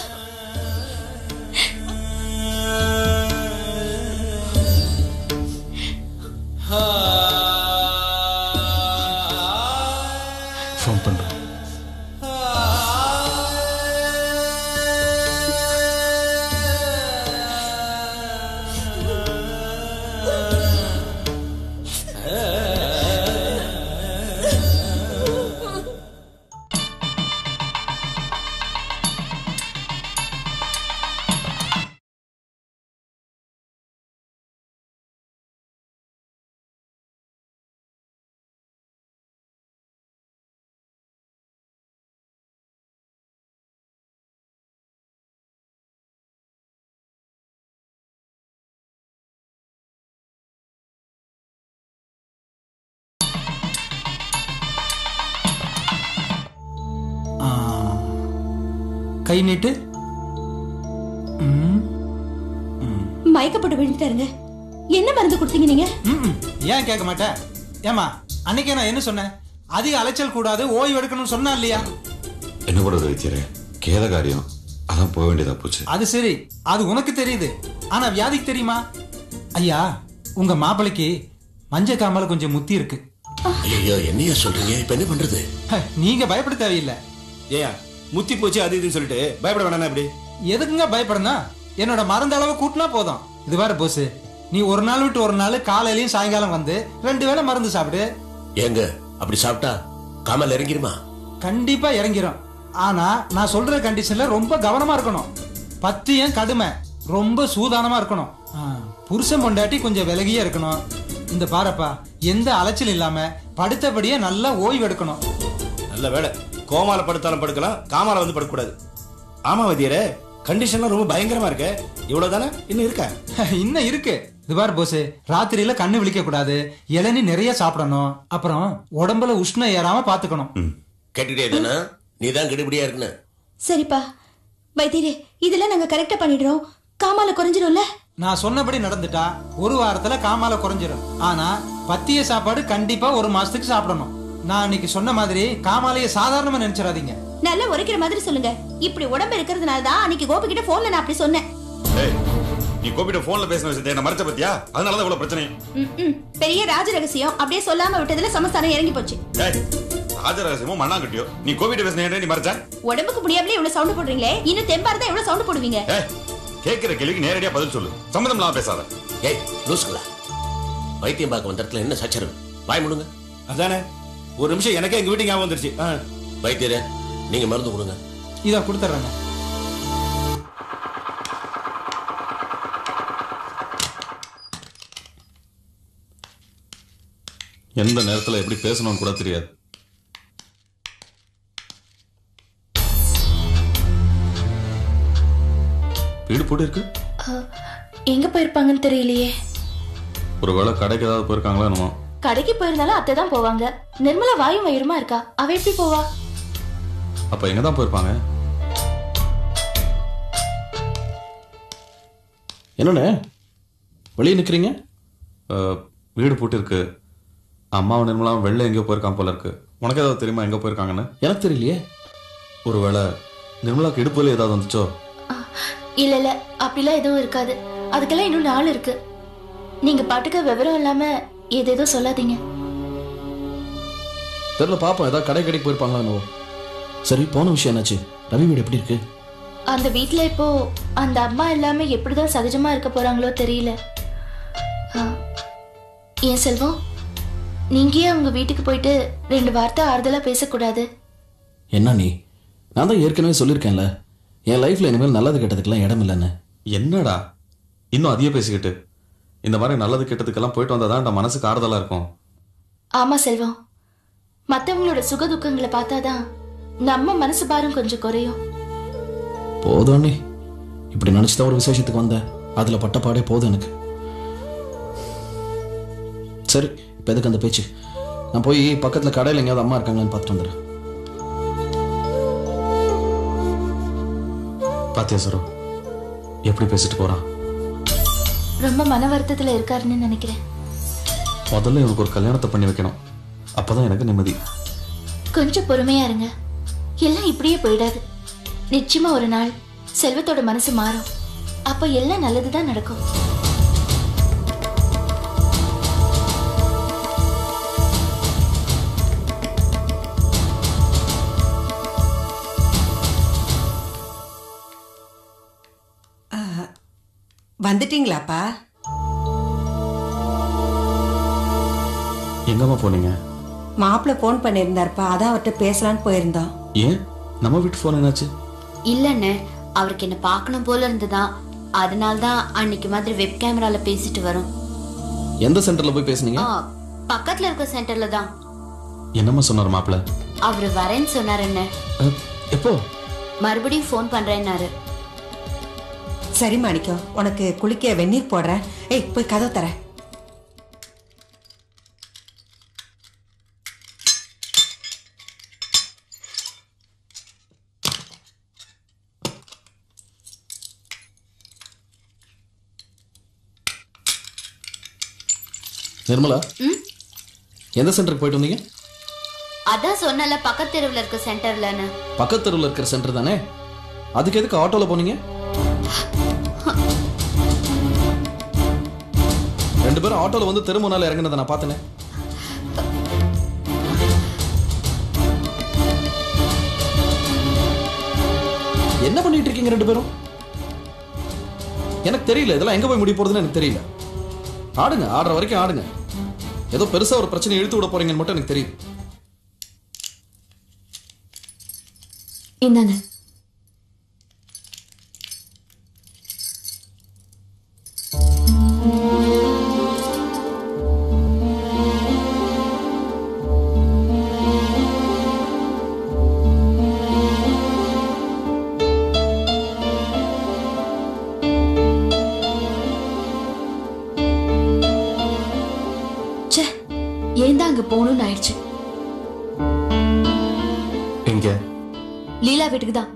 Speaker 14: ஃபோன் பண்றோம்
Speaker 17: கை நீட்டு
Speaker 5: மயக்கப்பட்டு விழுந்துட்டாருங்க என்ன மருந்து கொடுத்தீங்க நீங்க
Speaker 17: ம்ம். ஏன் கேட்க மாட்டேன் ஏமா அன்னைக்கே நான் என்ன சொன்னேன் அதிக அலைச்சல் கூடாது ஓய்வு எடுக்கணும்னு சொன்னா இல்லையா
Speaker 7: என்ன பண்றது வைத்தியரே கேத காரியம் அதான் போக வேண்டியதா போச்சு
Speaker 17: அது சரி அது உனக்கு தெரியுது ஆனா வியாதிக்கு தெரியுமா ஐயா உங்க மாப்பிளைக்கு மஞ்சள் காமால கொஞ்சம் முத்தி இருக்கு
Speaker 1: ஐயோ என்னையா சொல்றீங்க இப்ப என்ன பண்றது
Speaker 17: ஹ, நீங்க பயப்பட தேவையில்லை
Speaker 8: ஏன் முத்தி போச்சு அது இதுன்னு சொல்லிட்டு பயப்பட வேணாம் எப்படி
Speaker 17: எதுக்குங்க பயப்படணும் என்னோட மருந்து அளவு கூட்டினா போதும் இது பாரு போஸ் நீ ஒரு நாள் விட்டு ஒரு நாள் காலையிலயும் சாயங்காலம் வந்து ரெண்டு வேளை மருந்து சாப்பிடு
Speaker 1: ஏங்க அப்படி சாப்பிட்டா காமல் இறங்கிருமா
Speaker 17: கண்டிப்பா இறங்கிரும் ஆனா நான் சொல்ற கண்டிஷன்ல ரொம்ப கவனமா இருக்கணும் பத்தியம் கடுமை ரொம்ப சூதானமா இருக்கணும் ஆ, புருஷன் பொண்டாட்டி கொஞ்சம் விலகியே இருக்கணும் இந்த பாரப்பா எந்த அலைச்சல் இல்லாம படுத்தபடியே நல்லா ஓய்வு எடுக்கணும்
Speaker 8: நல்ல வேலை கோமால படுத்தாலும் படுக்கலாம் காமால வந்து படுக்கக்கூடாது ஆமா வைத்தியரே கண்டிஷன்லாம் ரொம்ப பயங்கரமா இருக்கு இவ்வளவு தானே இன்னும் இருக்கா
Speaker 17: இன்னும் இருக்கு இது பாரு போஸ் ராத்திரியில கண்ணு விழிக்க கூடாது இளநீ நிறைய சாப்பிடணும் அப்புறம் உடம்புல உஷ்ணம் ஏறாம பாத்துக்கணும்
Speaker 1: கேட்டுட்டே தானே நீ தான் கெடுபடியா இருக்குன்னு
Speaker 5: சரிப்பா வைத்தியரே இதெல்லாம் நாங்க கரெக்டா பண்ணிடுறோம் காமால குறைஞ்சிரும்ல
Speaker 17: நான் சொன்னபடி நடந்துட்டா ஒரு வாரத்துல காமால குறைஞ்சிரும் ஆனா பத்திய சாப்பாடு கண்டிப்பா ஒரு மாசத்துக்கு சாப்பிடணும் நான் அன்னைக்கு சொன்ன மாதிரி காமாலைய சாதாரணமா நினைச்சிடாதீங்க
Speaker 5: நல்லா உரைக்கிற மாதிரி சொல்லுங்க இப்படி உடம்பு இருக்கிறதுனால தான் அன்னைக்கு கோபி கிட்ட போன்ல நான் அப்படி சொன்னேன்
Speaker 7: ஏய் நீ கோபிட்ட போன்ல பேசின விஷயத்தை என்ன மறைச்ச பத்தியா அதனால தான் இவ்வளவு பிரச்சனை
Speaker 5: ம், ம். பெரிய ராஜ ரகசியம் அப்படியே சொல்லாம விட்டதுல சமஸ்தானம் இறங்கி போச்சு
Speaker 7: ஏய் ராஜ ரகசியமோ மண்ணாங்கட்டியோ நீ கோபிட்ட பேசின ஏன்டா நீ மறைச்ச
Speaker 5: உடம்புக்கு முடியாமலே இவ்வளவு சவுண்ட் போடுறீங்களே இன்னும் தெம்பா இருந்தா எவ்வளவு சவுண்ட் போடுவீங்க
Speaker 7: ஏய் கேட்கிற கேள்விக்கு நேரடியா பதில் சொல்லு சம்மந்தம் இல்லாம பேசாத
Speaker 1: ஏய் லூசுங்களா வைத்தியம் பார்க்க வந்த இடத்துல என்ன சச்சரவு வாய் முடுங்க
Speaker 8: அதானே ஒரு நிமிஷம் எனக்கே எங்க வீட்டுக்கு ஞாபகம் வந்துருச்சு ஆ.
Speaker 1: வைத்தியரே நீங்க மருந்து கொடுங்க
Speaker 17: இத கொடுத்துட்றேங்க
Speaker 15: எந்த நேரத்தில் எப்படி பேசணும்னு கூட தெரியாது வீடு போட்டு இருக்கு
Speaker 16: எங்க போயிருப்பாங்கன்னு தெரியலையே
Speaker 15: ஒருவேளை கடைக்கு ஏதாவது போயிருக்காங்களோ என்னமோ
Speaker 16: கடைக்கு போயிருந்தாலும் அத்தை தான் போவாங்க நிர்மலா வாயும் வயிறுமா இருக்கா அவ எப்படி போவா
Speaker 15: அப்போ எங்கே தான் போயிருப்பாங்க
Speaker 13: என்னண்ணே வெளியே நிற்கிறீங்க
Speaker 15: அஹ், வீடு பூட்டி இருக்கு அம்மாவும் நிர்மலாவும் வெளில எங்கேயோ போயிருக்கான் போல இருக்கு உனக்கு ஏதாவது தெரியுமா எங்கே போயிருக்காங்கன்னு
Speaker 13: எனக்கு தெரியலையே
Speaker 15: ஒருவேளை நிர்மலாக்கு இடுப்புல ஏதாவது வந்துச்சோ
Speaker 16: இல்ல இல்ல அப்படிலாம் எதுவும் இருக்காது அதுக்கெல்லாம் இன்னும் நாள் இருக்கு நீங்க பாட்டுக்கு விவரம் இல்லாம ஏதேதோ சொல்லாதீங்க
Speaker 13: தெரியல பாப்போம் ஏதாவது கடை கடைக்கு போயிருப்பாங்களா என்னவோ சரி போன விஷயம் என்னாச்சு ரவி வீடு எப்படி இருக்கு
Speaker 16: அந்த வீட்ல இப்போ அந்த அம்மா எல்லாமே எப்படிதான் சகஜமா இருக்க போறாங்களோ தெரியல ஆ, ஏன் செல்வம் நீங்க ஏன் அவங்க வீட்டுக்கு போயிட்டு ரெண்டு வார்த்தை ஆறுதலா பேசக்கூடாது
Speaker 13: என்ன நீ நான் தான் ஏற்கனவே சொல்லியிருக்கேன்ல என் லைஃப்ல இனிமேல் நல்லது கெட்டதுக்கெல்லாம் இடம் இல்லைன்னு
Speaker 15: என்னடா இன்னும் அதிக பேசிக்கிட்டு இந்த மாதிரி நல்லது கெட்டதுக்கெல்லாம் போயிட்டு வந்தால் தான் மனசுக்கு ஆறுதலாக இருக்கும்
Speaker 16: ஆமா செல்வம் மத்தவங்களோட சுக துக்கங்களை பார்த்தாதான் நம்ம மனசு பாரம் கொஞ்சம் குறையும்
Speaker 13: போதும் அண்ணி இப்படி நினச்சி தான் ஒரு விசேஷத்துக்கு வந்தேன் அதில் பட்ட பாடே போதும் எனக்கு சரி இப்போ எதுக்கு அந்த பேச்சு நான் போய் பக்கத்தில் கடையில் எங்கேயாவது அம்மா இருக்காங்களான்னு பார்த்துட்டு வந்துடுறேன்
Speaker 15: பாத்தியா சரோ எப்படி பேசிட்டு போறான்
Speaker 16: ரொம்ப மன வருத்தத்துல இருக்காருன்னு நினைக்கிறேன்
Speaker 15: முதல்ல இவனுக்கு ஒரு கல்யாணத்தை பண்ணி வைக்கணும் அப்பதான் எனக்கு நிம்மதி
Speaker 16: கொஞ்சம் பொறுமையா இருங்க எல்லாம் இப்படியே போயிடாது நிச்சயமா ஒரு நாள் செல்வத்தோட மனசு மாறும் அப்ப எல்லாம் நல்லதுதான் நடக்கும்
Speaker 11: வந்துட்டீங்களாப்பா
Speaker 15: எங்கம்மா போனீங்க
Speaker 11: மாப்பிள்ளை ஃபோன் பண்ணியிருந்தாருப்பா அதான் அவர்கிட்ட பேசலான்னு போயிருந்தோம்
Speaker 15: ஏன் நம்ம வீட்டு ஃபோன் என்னாச்சு
Speaker 9: இல்லண்ணே அவருக்கு என்ன பார்க்கணும் போல இருந்ததா அதனால தான் அன்னைக்கு மாதிரி வெப் கேமரால பேசிட்டு வரோம்
Speaker 13: எந்த சென்டரில் போய் பேசுனீங்க
Speaker 9: ஆ, பக்கத்துல இருக்க சென்டர்ல தான்
Speaker 15: என்னம்மா சொன்னார் மாப்பிள்ள
Speaker 9: அவர் வரேன்னு சொன்னார் என்ன
Speaker 13: எப்போ
Speaker 9: மறுபடியும் ஃபோன் பண்றேன்னாரு
Speaker 11: சரி மாணிக்கம் உனக்கு குளிக்க வெந்நீர் போடுறேன் ஏய் போய் கதவு தரேன்
Speaker 15: நிர்மலா
Speaker 9: ம்?
Speaker 15: எந்த சென்டருக்கு போயிட்டு வந்தீங்க
Speaker 9: அதான் சொன்னல பக்கத்து தெருவில் இருக்க சென்டர்லன்னு
Speaker 15: பக்கத்து தெருவில் இருக்கிற சென்டர் தானே அதுக்கு எதுக்கு ஆட்டோவில் போனீங்க ரெண்டு பேரும் ஆட்டோவில் வந்து தெரு முன்னால இறங்குனதை நான் பார்த்தேனே என்ன பண்ணிட்டு இருக்கீங்க ரெண்டு பேரும் எனக்கு தெரியல இதெல்லாம் எங்க போய் முடிய போறதுன்னு எனக்கு தெரியல ஆடுங்க ஆடுற வரைக்கும் ஆடுங்க ஏதோ பெருசா ஒரு பிரச்சனை இழுத்து விட போறீங்கன்னு மட்டும் எனக்கு தெரியுது
Speaker 2: இந்தாங்க ச்சே ஏன் தான் அங்க போகணும்னு ஆயிடுச்சு
Speaker 14: எங்க
Speaker 2: லீலா வீட்டுக்கு தான்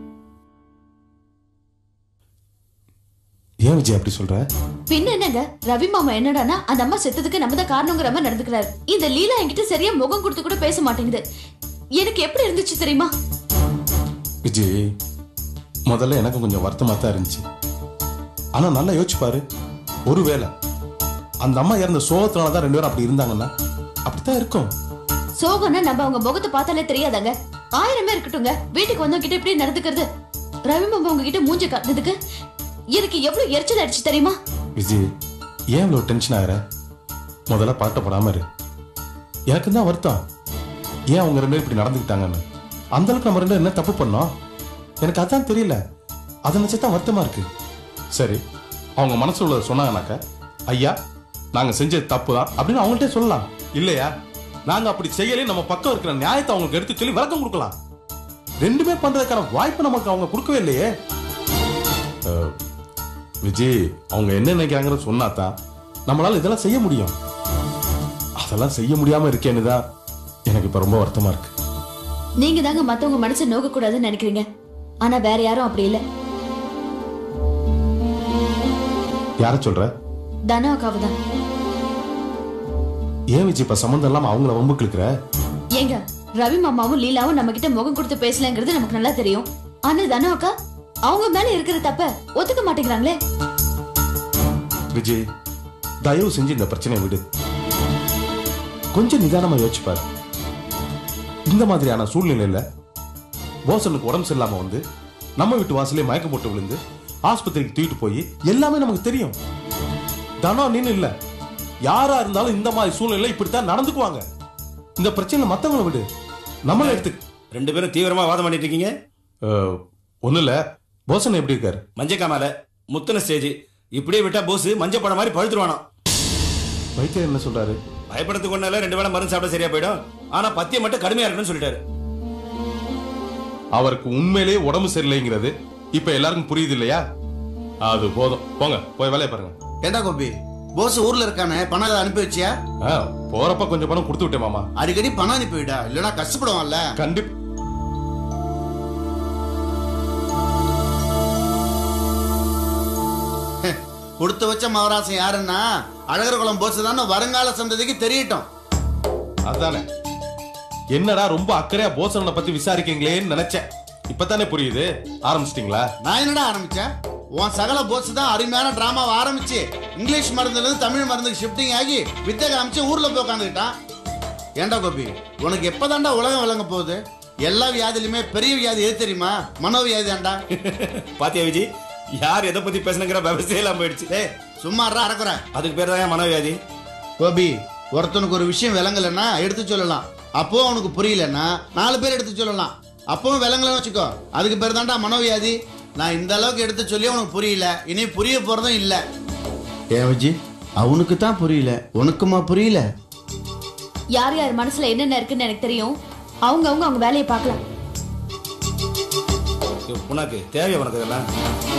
Speaker 14: ஏன் விஜய் அப்படி சொல்ற
Speaker 2: பின்ன என்னங்க ரவி மாமா என்னடான்னா அந்த அம்மா செத்ததுக்கு நம்ம தான் காரணங்கிற மாதிரி நடந்துக்கிறாரு இந்த லீலா என்கிட்ட சரியா முகம் கொடுத்து கூட பேச மாட்டேங்குது எனக்கு எப்படி இருந்துச்சு தெரியுமா
Speaker 14: விஜய் முதல்ல எனக்கு கொஞ்சம் வருத்தமா தான் இருந்துச்சு ஆனா நல்லா யோசிச்சு பாரு ஒருவேளை அந்த அம்மா இறந்த சோகத்தினால தான் ரெண்டு பேரும் அப்படி இருந்தாங்கன்னா அப்படித்தான் இருக்கும்
Speaker 2: சோகம்னா நம்ம அவங்க முகத்தை பார்த்தாலே தெரியாதாங்க ஆயிரமே இருக்கட்டுங்க வீட்டுக்கு வந்தவங்க கிட்ட இப்படி நடந்துக்கிறது ரவி மாமா உங்ககிட்ட மூஞ்சி காட்டுனதுக்கு எனக்கு எவ்வளவு எரிச்சல் அடிச்சு தெரியுமா
Speaker 14: விஜய் ஏன் இவ்வளவு டென்ஷன் ஆகுற முதல்ல பாட்ட போடாம இரு எனக்கு தான் வருத்தம் ஏன் அவங்க ரெண்டு பேரும் இப்படி நடந்துக்கிட்டாங்கன்னு அந்த அளவுக்கு நம்ம ரெண்டு பேரும் என்ன தப்பு பண்ணோம் எனக்கு அதான் தெரியல அதை நினைச்சு தான் வருத்தமா இருக்கு சரி அவங்க மனசுல உள்ளதை சொன்னாங்கனாக்க ஐயா நாங்க செஞ்சது தப்பு தான் அப்படின்னு அவங்கள்ட்ட சொல்லலாம் இல்லையா நாங்க அப்படி செய்யலே நம்ம பக்கம் இருக்கிற நியாயத்தை அவங்களுக்கு எடுத்து சொல்லி விளக்கம் கொடுக்கலாம் ரெண்டுமே பண்றதுக்கான வாய்ப்பு நமக்கு அவங்க கொடுக்கவே இல்லையே அஹ், விஜய் அவங்க என்ன நினைக்கிறாங்கன்னு சொன்னாதான் நம்மளால இதெல்லாம் செய்ய முடியும் அதெல்லாம் செய்ய முடியாம இருக்கேன்னு தான் எனக்கு இப்ப ரொம்ப வருத்தமா இருக்கு
Speaker 2: நீங்க தாங்க மத்தவங்க மனசை நோக்க கூடாதுன்னு நினைக்கிறீங்க ஆனா வேற யாரும் அப்படி இல்ல
Speaker 14: யார சொல்ற
Speaker 2: தனாக்காவு தான்
Speaker 14: ஏன் விஜய் இப்ப சம்மந்தம் இல்லாம அவங்கள வம்புக்கு இழுக்கிற
Speaker 2: ஏங்க ரவி மாமாவும் லீலாவும் நம்ம கிட்ட முகம் கொடுத்து பேசலங்கிறது நமக்கு நல்லா தெரியும் ஆனா தனு அக்கா அவங்க மேல இருக்கிற தப்ப ஒத்துக்க மாட்டேங்கிறாங்களே
Speaker 14: விஜய் தயவு செஞ்சு இந்த பிரச்சனையை விடு கொஞ்சம் நிதானமா யோசிச்சு பாரு இந்த மாதிரியான சூழ்நிலையில போசனுக்கு உடம்பு சரியில்லாம வந்து நம்ம வீட்டு வாசலே மயக்கம் போட்டு விழுந்து ஆஸ்பத்திரிக்கு தூக்கிட்டு போய் எல்லாமே நமக்கு தெரியும் தனம் நின்னு இல்ல யாரா இருந்தாலும் இந்த மாதிரி சூழ்நிலை இப்படித்தான் நடந்துக்குவாங்க இந்த பிரச்சனை மத்தவங்கள விடு நம்மள எடுத்து
Speaker 8: ரெண்டு பேரும் தீவிரமா வாதம் பண்ணிட்டு இருக்கீங்க
Speaker 14: ஒண்ணு இல்ல போசன் எப்படி இருக்காரு
Speaker 8: மஞ்சக்காமல முத்தன ஸ்டேஜ் இப்படியே விட்டா போஸ் மஞ்சள் படம் மாதிரி பழுத்துருவானோ
Speaker 14: வைத்தியர் என்ன சொல்றாரு
Speaker 8: பயப்படுறதுக்கு ஒண்ணு இல்ல ரெண்டு வேளை மருந்து சாப்பிட சரியா போயிடும் ஆனா பத்தியம் மட்டும் கடுமையா இருக்கணும்னு சொல்லிட்டாரு
Speaker 14: அவருக்கு உண்மையிலேயே உடம்பு சரியில்லைங்கிறது இப்ப எல்லாருக்கும் புரியுது இல்லையா அது போதும் போங்க போய் வேலையை பாருங்க
Speaker 18: ஏண்டா கோபி போஸ் ஊர்ல இருக்கானே பணம் ஏதாவது அனுப்பி வச்சியா
Speaker 14: ஆ, போறப்ப கொஞ்சம் பணம் கொடுத்து விட்டேன் மாமா
Speaker 18: அடிக்கடி பணம் அனுப்பி விடா இல்லைன்னா கஷ்டப்படுவான்ல
Speaker 14: கண்டிப்பா
Speaker 18: கொடுத்து வச்ச மகராசன் யாருன்னா அழகர் குளம் போஸ் தானே வருங்கால சந்ததிக்கு தெரியட்டும்
Speaker 14: அதானே என்னடா ரொம்ப அக்கறையா போசனை பத்தி விசாரிக்கீங்களேன்னு நினைச்சேன் இப்பதானே புரியுது ஆரம்பிச்சிட்டீங்களா
Speaker 18: நான் என்னடா ஆரம்பிச்சேன் உன் சகல போஸ் தான் அருமையான டிராமாவை ஆரம்பிச்சு இங்கிலீஷ் மருந்துல இருந்து தமிழ் மருந்துக்கு ஷிஃப்டிங் ஆகி வித்தை காமிச்சு ஊர்ல போய் உட்காந்துக்கிட்டான் ஏண்டா கோபி உனக்கு எப்பதான்டா உலகம் விளங்க போகுது எல்லா வியாதியிலுமே பெரிய வியாதி எது தெரியுமா மனோவியாதி தான்டா
Speaker 8: பாத்தியா விஜய் யார் எதை பத்தி பேசணுங்கிற விவசாயம் இல்லாம போயிடுச்சு
Speaker 18: டேய் சும்மா அறக்குற
Speaker 8: அதுக்கு பேர் தான் மனோவியாதி
Speaker 18: கோபி ஒருத்தனுக்கு ஒரு விஷயம் விளங்கலைன்னா எடுத்து சொல்லலாம் அப்போ அவனுக்கு புரியலன்னா நாலு பேர் எடுத்து சொல்லலாம் அப்பவும் விளங்கலன்னு வச்சுக்கோ அதுக்கு பேர் தான்டா மனோவியாதி நான் இந்த அளவுக்கு எடுத்து சொல்லி அவனுக்கு புரியல இனி புரிய போறதும் இல்ல ஏன் விஜி அவனுக்கு தான் புரியல உனக்குமா புரியல
Speaker 2: யார் யார் மனசுல என்னென்ன இருக்குன்னு எனக்கு தெரியும் அவங்க அவங்க அவங்க வேலையை பார்க்கலாம்
Speaker 8: உனக்கு தேவை உனக்கு இதெல்லாம்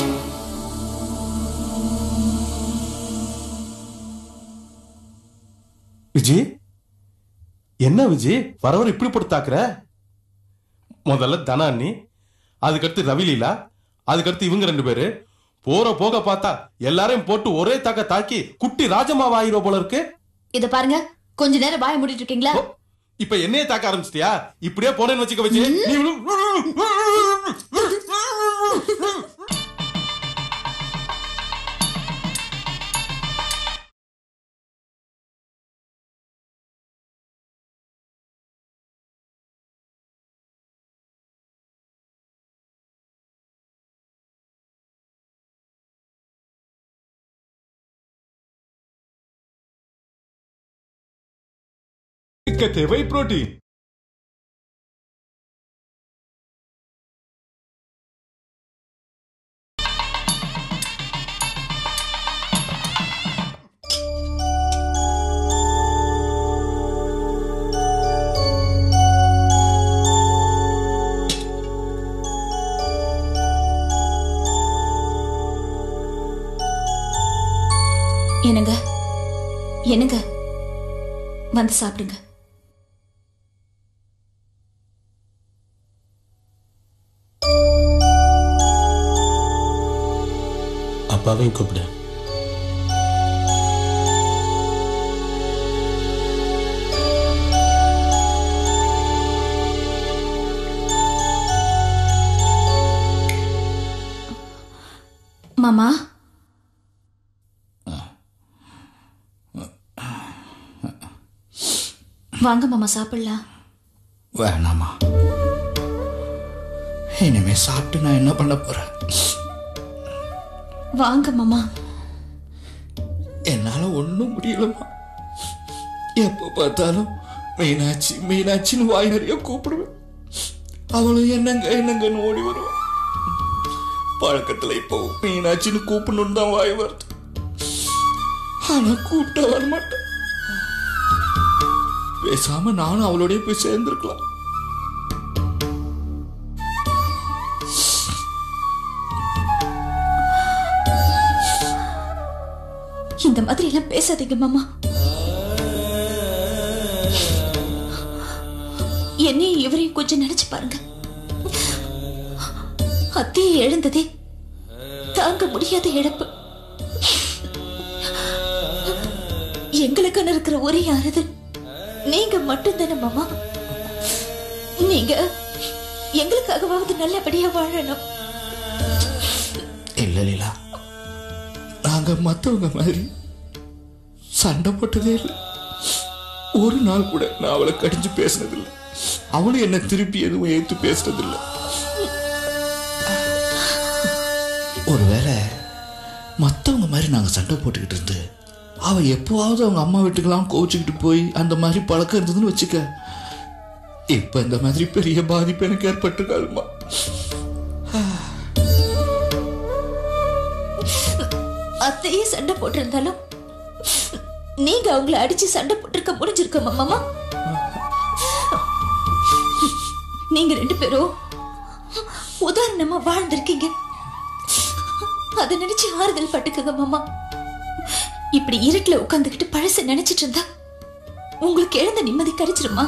Speaker 14: விஜய் என்ன விஜய் வரவர் இப்படி போட்டு தாக்குற முதல்ல தனானி அதுக்கடுத்து ரவிலீலா அதுக்கடுத்து இவங்க ரெண்டு பேரு போற போக பார்த்தா எல்லாரையும் போட்டு ஒரே தாக்க தாக்கி குட்டி ராஜமாவா ஆயிரோ போல இருக்கு
Speaker 2: இத பாருங்க கொஞ்ச நேரம் வாய மூடிட்டு இருக்கீங்களா
Speaker 12: இப்ப என்னைய தாக்க ஆரம்பிச்சிட்டியா இப்படியே போனேன்னு வச்சுக்க வச்சு நீ Câte vei protein.
Speaker 2: என்னங்க என்னங்க வந்து சாப்பிடுங்க
Speaker 14: அப்பாவையும் கூப்பிடு
Speaker 2: மாமா வாங்க மாமா சாப்பிடலாம்
Speaker 13: வேணாமா இனிமே சாப்பிட்டு நான் என்ன பண்ண போறேன்
Speaker 2: வாங்க மாமா
Speaker 13: என்னால ஒன்றும் முடியலம்மா எப்போ பார்த்தாலும் மீனாட்சி மீனாட்சின்னு வாய் நிறைய கூப்பிடுவேன் அவளும் என்னங்க என்னங்கன்னு ஓடி வருவான் பழக்கத்துல இப்போ மீனாட்சின்னு கூப்பிடணும்னு தான் வாய் வருது ஆனா கூப்பிட்ட வரமாட்டேன் பேசாம நானும் அவளோடய போய் சேர்ந்திருக்கலாம்
Speaker 2: இந்த மாதிரி எல்லாம் பேசாதீங்க மாமா என்னையும் இவரையும் கொஞ்சம் நினைச்சு பாருங்க அத்தையை எழுந்ததே தாங்க முடியாத இழப்பு எங்களுக்குன்னு இருக்கிற ஒரே ஆறுதல் நீங்க மட்டும்தானே மாமா நீங்க எங்களுக்காகவாவது நல்லபடியா வாழணும்
Speaker 13: இல்ல லீலா நாங்க மத்தவங்க மாதிரி சண்டை போட்டதே இல்லை ஒரு நாள் கூட நான் அவளை கடிஞ்சு பேசினதில்லை அவளும் என்ன திருப்பி எதுவும் ஏத்து பேசுனதில்லை ஒருவேளை மத்தவங்க மாதிரி நாங்க சண்டை போட்டுக்கிட்டு இருந்து அவ எப்போவாவது அவங்க அம்மா வீட்டுக்கெல்லாம் கோச்சுக்கிட்டு போய் அந்த மாதிரி பழக்கம் இருந்ததுன்னு வச்சுக்க இப்ப இந்த மாதிரி பெரிய பாதிப்பு எனக்கு ஏற்பட்டிருக்காதுமா
Speaker 2: அத்தையே சண்டை போட்டிருந்தாலும் நீங்க அவங்கள அடிச்சு சண்டை போட்டிருக்க முடிஞ்சிருக்க மாமா நீங்க ரெண்டு பேரும் உதாரணமா வாழ்ந்திருக்கீங்க அதை நினைச்சு ஆறுதல் பட்டுக்குங்க மாமா இப்படி இருட்டுல உட்காந்துக்கிட்டு பழச நினைச்சிட்டு இருந்தா உங்களுக்கு எழுந்த நிம்மதி கிடைச்சிருமா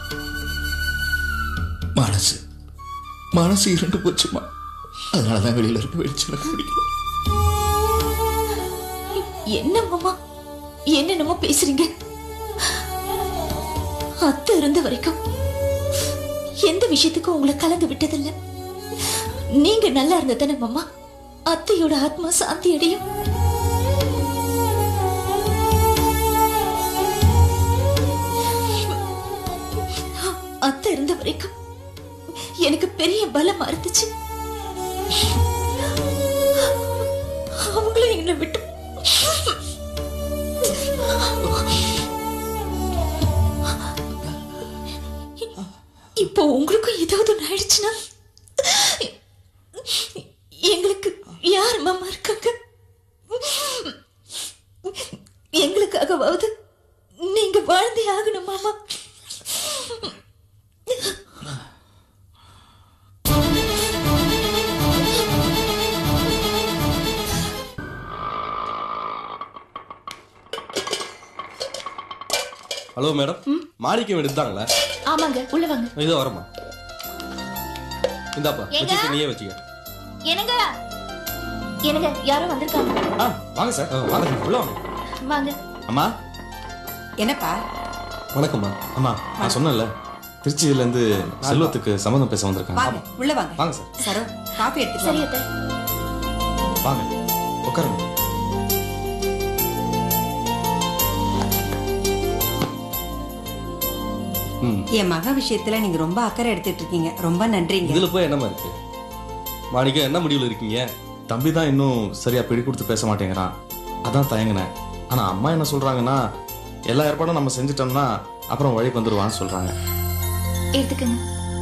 Speaker 13: மனசு மனசு இரண்டு போச்சுமா அதனாலதான் வெளியில இருக்க வெளிச்சு எனக்கு பிடிக்கல
Speaker 2: என்ன மாமா என்னென்னமோ பேசுறீங்க அத்தை இருந்த வரைக்கும் எந்த விஷயத்துக்கும் உங்களை கலந்து விட்டதில்ல நீங்க நல்லா இருந்த தானே மாமா அத்தையோட ஆத்மா சாந்தி அடையும் அத்தை இருந்த வரைக்கும் எனக்கு பெரிய பலமா இருந்துச்சு அவங்களும் என்னை விட்டு இப்போ உங்களுக்கும் ஏதாவது ஒண்ணு ஆயிடுச்சுன்னா எங்களுக்கு யார் மாமா இருக்காங்க எங்களுக்காகவாவது நீங்க வாழ்ந்தே ஆகணும் மாமா
Speaker 14: ஹலோ மேடம் மாணிக்கம் எடுத்தாங்களா
Speaker 2: ஆமாங்க உள்ள வாங்க
Speaker 14: இதோ வரமா இந்தாப்பா
Speaker 2: ஏங்க?
Speaker 14: வச்சுக்க நீயே வச்சுக்க
Speaker 2: என்னங்க என்னங்க யாரோ வந்திருக்காங்க
Speaker 14: ஆ வாங்க சார் வாங்க உள்ள வாங்க
Speaker 2: வாங்க
Speaker 14: அம்மா
Speaker 11: என்னப்பா
Speaker 15: வணக்கம்மா அம்மா நான் சொன்னேன்ல திருச்சியிலேருந்து செல்வத்துக்கு சம்மந்தம் பேச வந்திருக்காங்க
Speaker 11: வாங்க உள்ள வாங்க
Speaker 15: வாங்க சார்
Speaker 11: சரோ காஃபி எடுத்து
Speaker 16: சரி
Speaker 15: வாங்க உட்காருங்க ம்
Speaker 11: என் மக விஷயத்துல நீங்க ரொம்ப அக்கறை எடுத்துட்டு இருக்கீங்க ரொம்ப நன்றிங்க
Speaker 15: இதுல போய் என்னமா இருக்கு மாணிக்கம் என்ன முடிவில் இருக்கீங்க தம்பி தான் இன்னும் சரியா பிடி கொடுத்து பேச மாட்டேங்கிறான் அதான் தயங்கினேன் ஆனா அம்மா என்ன சொல்றாங்கன்னா எல்லா ஏற்பாடும் நம்ம செஞ்சுட்டோம்னா அப்புறம் வழிக்கு வந்துடுவான்னு சொல்றாங்க
Speaker 16: எடுத்துக்கங்க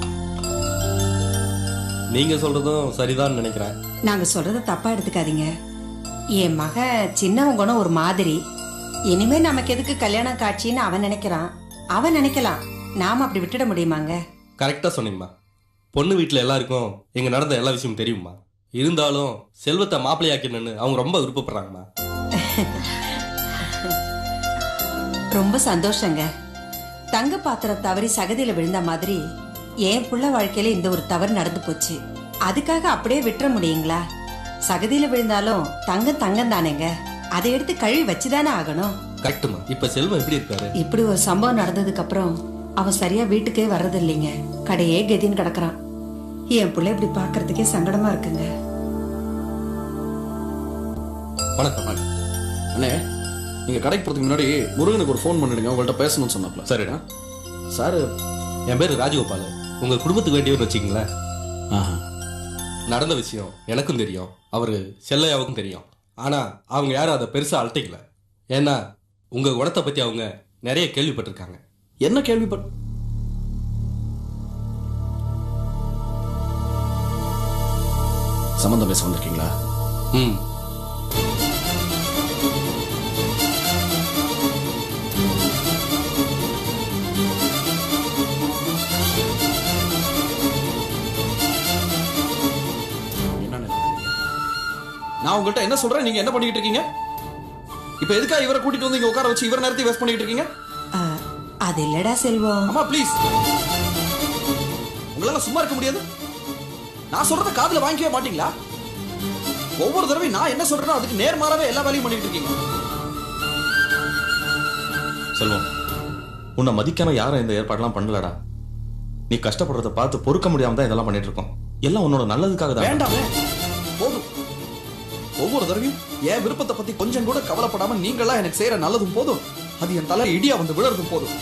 Speaker 15: நீங்க சொல்றதும் சரிதான் நினைக்கிறேன்
Speaker 11: நாங்க சொல்றத தப்பா எடுத்துக்காதீங்க என் மக சின்னவங்கன்னு ஒரு மாதிரி இனிமே நமக்கு எதுக்கு கல்யாணம் காட்சின்னு அவன் நினைக்கிறான் அவன் நினைக்கலாம் நாம அப்படி விட்டுட முடியுமாங்க
Speaker 19: கரெக்டாக சொன்னீங்கம்மா பொண்ணு வீட்டில் எல்லாருக்கும் எங்க நடந்த எல்லா விஷயமும் தெரியுமா இருந்தாலும் செல்வத்தை மாப்பிள்ளையாக்கணும்னு அவங்க ரொம்ப விருப்பப்படுறாங்கம்மா
Speaker 11: ரொம்ப சந்தோஷங்க தங்க பாத்திரம் தவறி சகதியில விழுந்த மாதிரி என் புள்ள வாழ்க்கையில இந்த ஒரு தவறு நடந்து போச்சு அதுக்காக அப்படியே விட்டுற முடியுங்களா சகதியில விழுந்தாலும் தங்கம் தங்கம் தானேங்க அதை எடுத்து கழுவி வச்சுதானே ஆகணும்
Speaker 19: கரெக்டுமா இப்போ செல்வம் எப்படி இருக்காரு
Speaker 11: இப்படி ஒரு சம்பவம் நடந்ததுக்கு அப்புறம் அவன் சரியா வீட்டுக்கே வர்றது இல்லைங்க கடையே கதின்னு கிடக்குறான் என் புள்ள இப்படி பாக்குறதுக்கே சங்கடமா இருக்குங்க
Speaker 20: வணக்கம் அண்ணே நீங்க கடைக்கு போறதுக்கு முன்னாடி முருகனுக்கு ஒரு ஃபோன் பண்ணிடுங்க உங்கள்ட்ட பேசணும்னு சொன்னாப்ல
Speaker 19: சரிடா
Speaker 20: சார்
Speaker 19: என் பேர் ராஜகோபால் உங்க குடும்பத்துக்கு வேண்டியவர்னு வச்சுங்களேன் நடந்த விஷயம் எனக்கும் தெரியும் அவரு செல்லையாவுக்கும் தெரியும் ஆனா அவங்க யாரும் அதை பெருசா அழட்டிக்கல ஏன்னா உங்க குணத்தை பத்தி அவங்க நிறைய கேள்விப்பட்டிருக்காங்க
Speaker 20: என்ன கேள்விப்பட் சம்மந்தம் பேச வந்திருக்கீங்களா
Speaker 19: ம்
Speaker 20: என்னன்னு நான் உங்கள்ட்ட என்ன சொல்றேன் நீங்க என்ன பண்ணிட்டு இருக்கீங்க இப்ப எதுக்கா இவரை கூட்டிட்டு வந்து இங்க உட்கார வச்சு இவர நேரத்தை வேஸ்ட் பண்ணிட்டு இருக்கீங்க
Speaker 11: அது இல்லடா செல்வம்
Speaker 20: அம்மா ப்ளீஸ் உங்களால சும்மா இருக்க முடியாது நான் சொல்றத காதுல வாங்கிக்கவே மாட்டீங்களா ஒவ்வொரு தடவையும் நான் என்ன சொல்றேனோ அதுக்கு நேர்மாறாவே எல்லா வேலையும் பண்ணிட்டு இருக்கீங்க
Speaker 15: செல்வம் உன்னை மதிக்காம யாரும் இந்த ஏற்பாடெல்லாம் பண்ணலடா நீ கஷ்டப்படுறத பார்த்து பொறுக்க முடியாம தான் இதெல்லாம் பண்ணிட்டு இருக்கோம் எல்லாம் உன்னோட நல்லதுக்காக தான்
Speaker 20: வேண்டாமே போதும் ஒவ்வொரு தடவையும் என் விருப்பத்தை பத்தி கொஞ்சம் கூட கவலைப்படாம நீங்களா எனக்கு செய்யற நல்லதும் போதும் அது என் தலை இடியா வந்து விழறதும் போதும்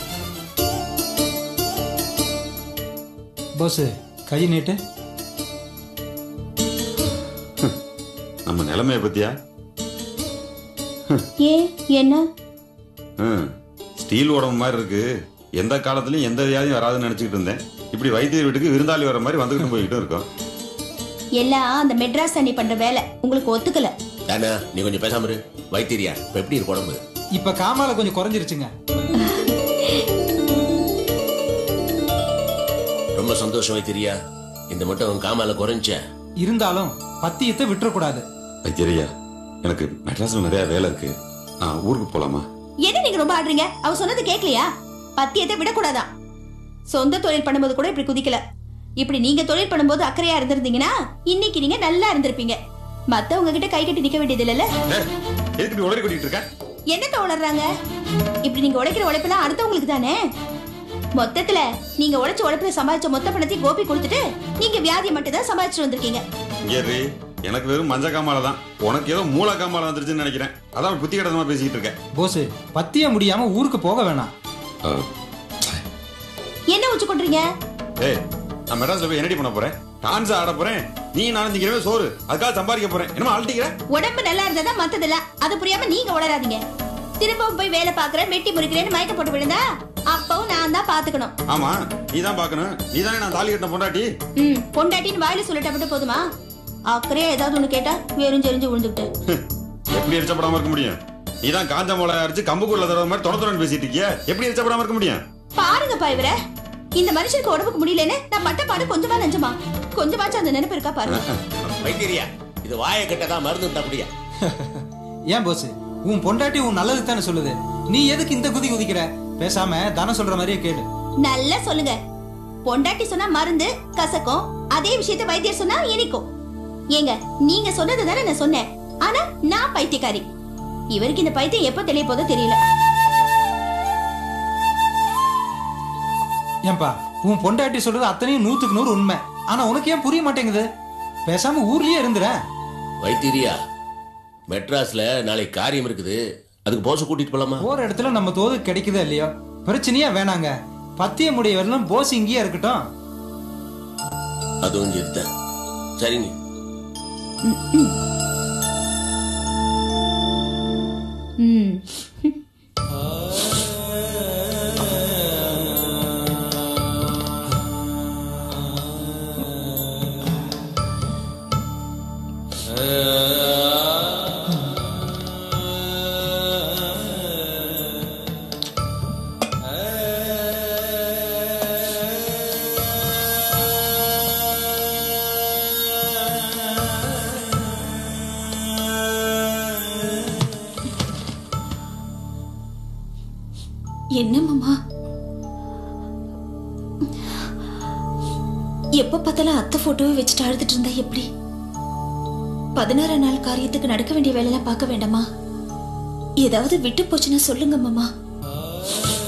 Speaker 17: போஸ் கை நீட்டு
Speaker 7: நம்ம நிலைமைய பத்தியா
Speaker 5: ஏன் என்ன
Speaker 7: ஹம், ஸ்டீல் உடம்பு மாதிரி இருக்கு எந்த காலத்துலயும் எந்த வியாதியும் வராதுன்னு நினைச்சுக்கிட்டு இருந்தேன் இப்படி வைத்தியர் வீட்டுக்கு விருந்தாளி வர மாதிரி வந்துகிட்டு போய்கிட்டு இருக்கோம்
Speaker 5: எல்லாம் அந்த மெட்ராஸ் தண்ணி பண்ற வேலை உங்களுக்கு ஒத்துக்கல
Speaker 1: தானே நீ கொஞ்சம் பேசாம இரு வைத்திரியா இப்ப எப்படி இருக்கு உடம்பு
Speaker 17: இப்ப காமால கொஞ்சம் குறைஞ்சிருச்சுங்க
Speaker 1: ரொம்ப சந்தோஷம் வைத்திரியா இந்த மட்டும் உன் காமால குறைஞ்ச
Speaker 17: இருந்தாலும் பத்தியத்தை விட்டுறக்கூடாது
Speaker 7: வைத்தியரையா எனக்கு மெட்ராஸ்ல நிறைய வேலை இருக்கு நான் ஊருக்கு போலாமா
Speaker 5: என்ன நீங்க ரொம்ப ஆடுறீங்க அவ சொன்னது கேட்கலையா பத்தியத்தை விடக்கூடாதான் சொந்த தொழில் பண்ணும்போது கூட இப்படி குதிக்கல இப்படி நீங்க தொழில் பண்ணும்போது அக்கறையா இருந்திருந்தீங்கன்னா இன்னைக்கு நீங்க நல்லா இருந்திருப்பீங்க மத்தவங்க கிட்ட கை கட்டி நிக்க வேண்டியது இல்லைல்ல
Speaker 7: எதுக்கு இப்படி உடறி கொட்டிட்டு இருக்க
Speaker 5: என்னத்த உளறாங்க இப்படி நீங்க உழைக்கிற உழைப்பெல்லாம் அடுத்தவங்களுக்கு தானே மொத்தத்துல நீங்க உழைச்ச உழைப்புல சம்பாதிச்ச மொத்த பணத்தையும் கோபி கொடுத்துட்டு நீங்க வியாதியை மட்டும் தான் சம்பாதிச்சுட்டு வந்திருக்கீங்க
Speaker 7: இங்க இரு. எனக்கு வெறும் மஞ்ச காமால தான் உனக்கு ஏதோ மூல காமால வந்துருச்சுன்னு நினைக்கிறேன் அதான் புத்தி கடமா பேசிக்கிட்டு இருக்கேன்
Speaker 17: போஸ் பத்திய முடியாம ஊருக்கு போக வேணாம்
Speaker 7: அஹ்,
Speaker 5: என்ன உச்சு கொண்டுறீங்க
Speaker 7: ஏய் நான் மெட்ராஸ்ல போய் என்னடி பண்ண போறேன் டான்ஸ் ஆட போறேன் நீ நானும் திங்கிறவே சோறு அதுக்காக சம்பாதிக்க போறேன் என்னமா அழட்டிக்கிற
Speaker 5: உடம்பு நல்லா இருந்தா தான் மத்ததெல்லாம் அது புரியாம நீங்க உளராதீங்க திரும்பவும் போய் வேலை பாக்குறேன் வெட்டி முறிக்கிறேன்னு மயக்க போட்டு விழுந்தா அப்பவும் நான் தான் பாத்துக்கணும்
Speaker 7: ஆமா நீ தான் பாக்கணும் நீ தானே நான் தாலி கட்டின பொண்டாட்டி
Speaker 5: ம் பொண்டாட்டின்னு வாயில சொல்லிட்டா மட்டும் போதுமா அக்கறையா ஏதாவது ஒண்ணு கேட்டா வெறும் செறிஞ்சு விழுந்துக்கிட்டு
Speaker 7: எப்படி எரிச்சப்படாம இருக்க முடியும் நீ தான் காஞ்ச மிளகா அரைச்சு கம்புக்குள்ள தடவை மாதிரி தொட தொடன்னு பேசிட்டு இருக்கிய எப்படி எரிச்சப்படாம இருக்க முடியும்
Speaker 5: பாருங்கப்பா இவர இந்த மனுஷனுக்கு உடம்புக்கு முடியலன்னு நான் பட்ட பாடு கொஞ்சமா நஞ்சமா கொஞ்சமாச்சும் அந்த நினைப்பு இருக்கா பாருங்க
Speaker 1: வைத்திரியா இது வாயை கட்டதான் மருந்து தப்படியா
Speaker 17: ஏன் போஸ் உன் பொண்டாட்டி உன் நல்லது தானே சொல்லுது நீ எதுக்கு இந்த குதி குதிக்கிற பேசாம தானே சொல்ற மாதிரியே கேளு
Speaker 5: நல்லா சொல்லுங்க பொண்டாட்டி சொன்னா மருந்து கசக்கும் அதே விஷயத்த வைத்தியர் சொன்னா இனிக்கும் ஏங்க நீங்க சொன்னது தானே நான் சொன்னேன் ஆனா நான் பைத்தியக்காரி இவருக்கு இந்த பைத்தியம் எப்ப தெரிய போதோ தெரியல
Speaker 17: ஏன்பா உன் பொண்டாட்டி சொல்றது அத்தனையும் நூத்துக்கு நூறு உண்மை ஆனா உனக்கு ஏன் புரிய மாட்டேங்குது பேசாம ஊர்லயே இருந்துற
Speaker 1: வைத்தீரியா மெட்ராஸ்ல நாளைக்கு காரியம் இருக்குது அதுக்கு போச கூட்டிட்டு போலாமா
Speaker 17: போற இடத்துல நம்ம தோது கிடைக்குதா இல்லையோ பிரச்சனையா வேணாங்க பத்திய முடிய வரலும் போஸ் இங்கேயே இருக்கட்டும்
Speaker 1: அதுவும் சரிதான் சரிங்க
Speaker 5: ம் என்ன மாமா எப்ப பார்த்தாலும் அத்தை போட்டோவை வச்சுட்டு அழுதுட்டு இருந்தா எப்படி பதினாறு நாள் காரியத்துக்கு நடக்க வேண்டிய வேலையெல்லாம் பார்க்க வேண்டாமா ஏதாவது விட்டு போச்சுன்னா சொல்லுங்க மாமா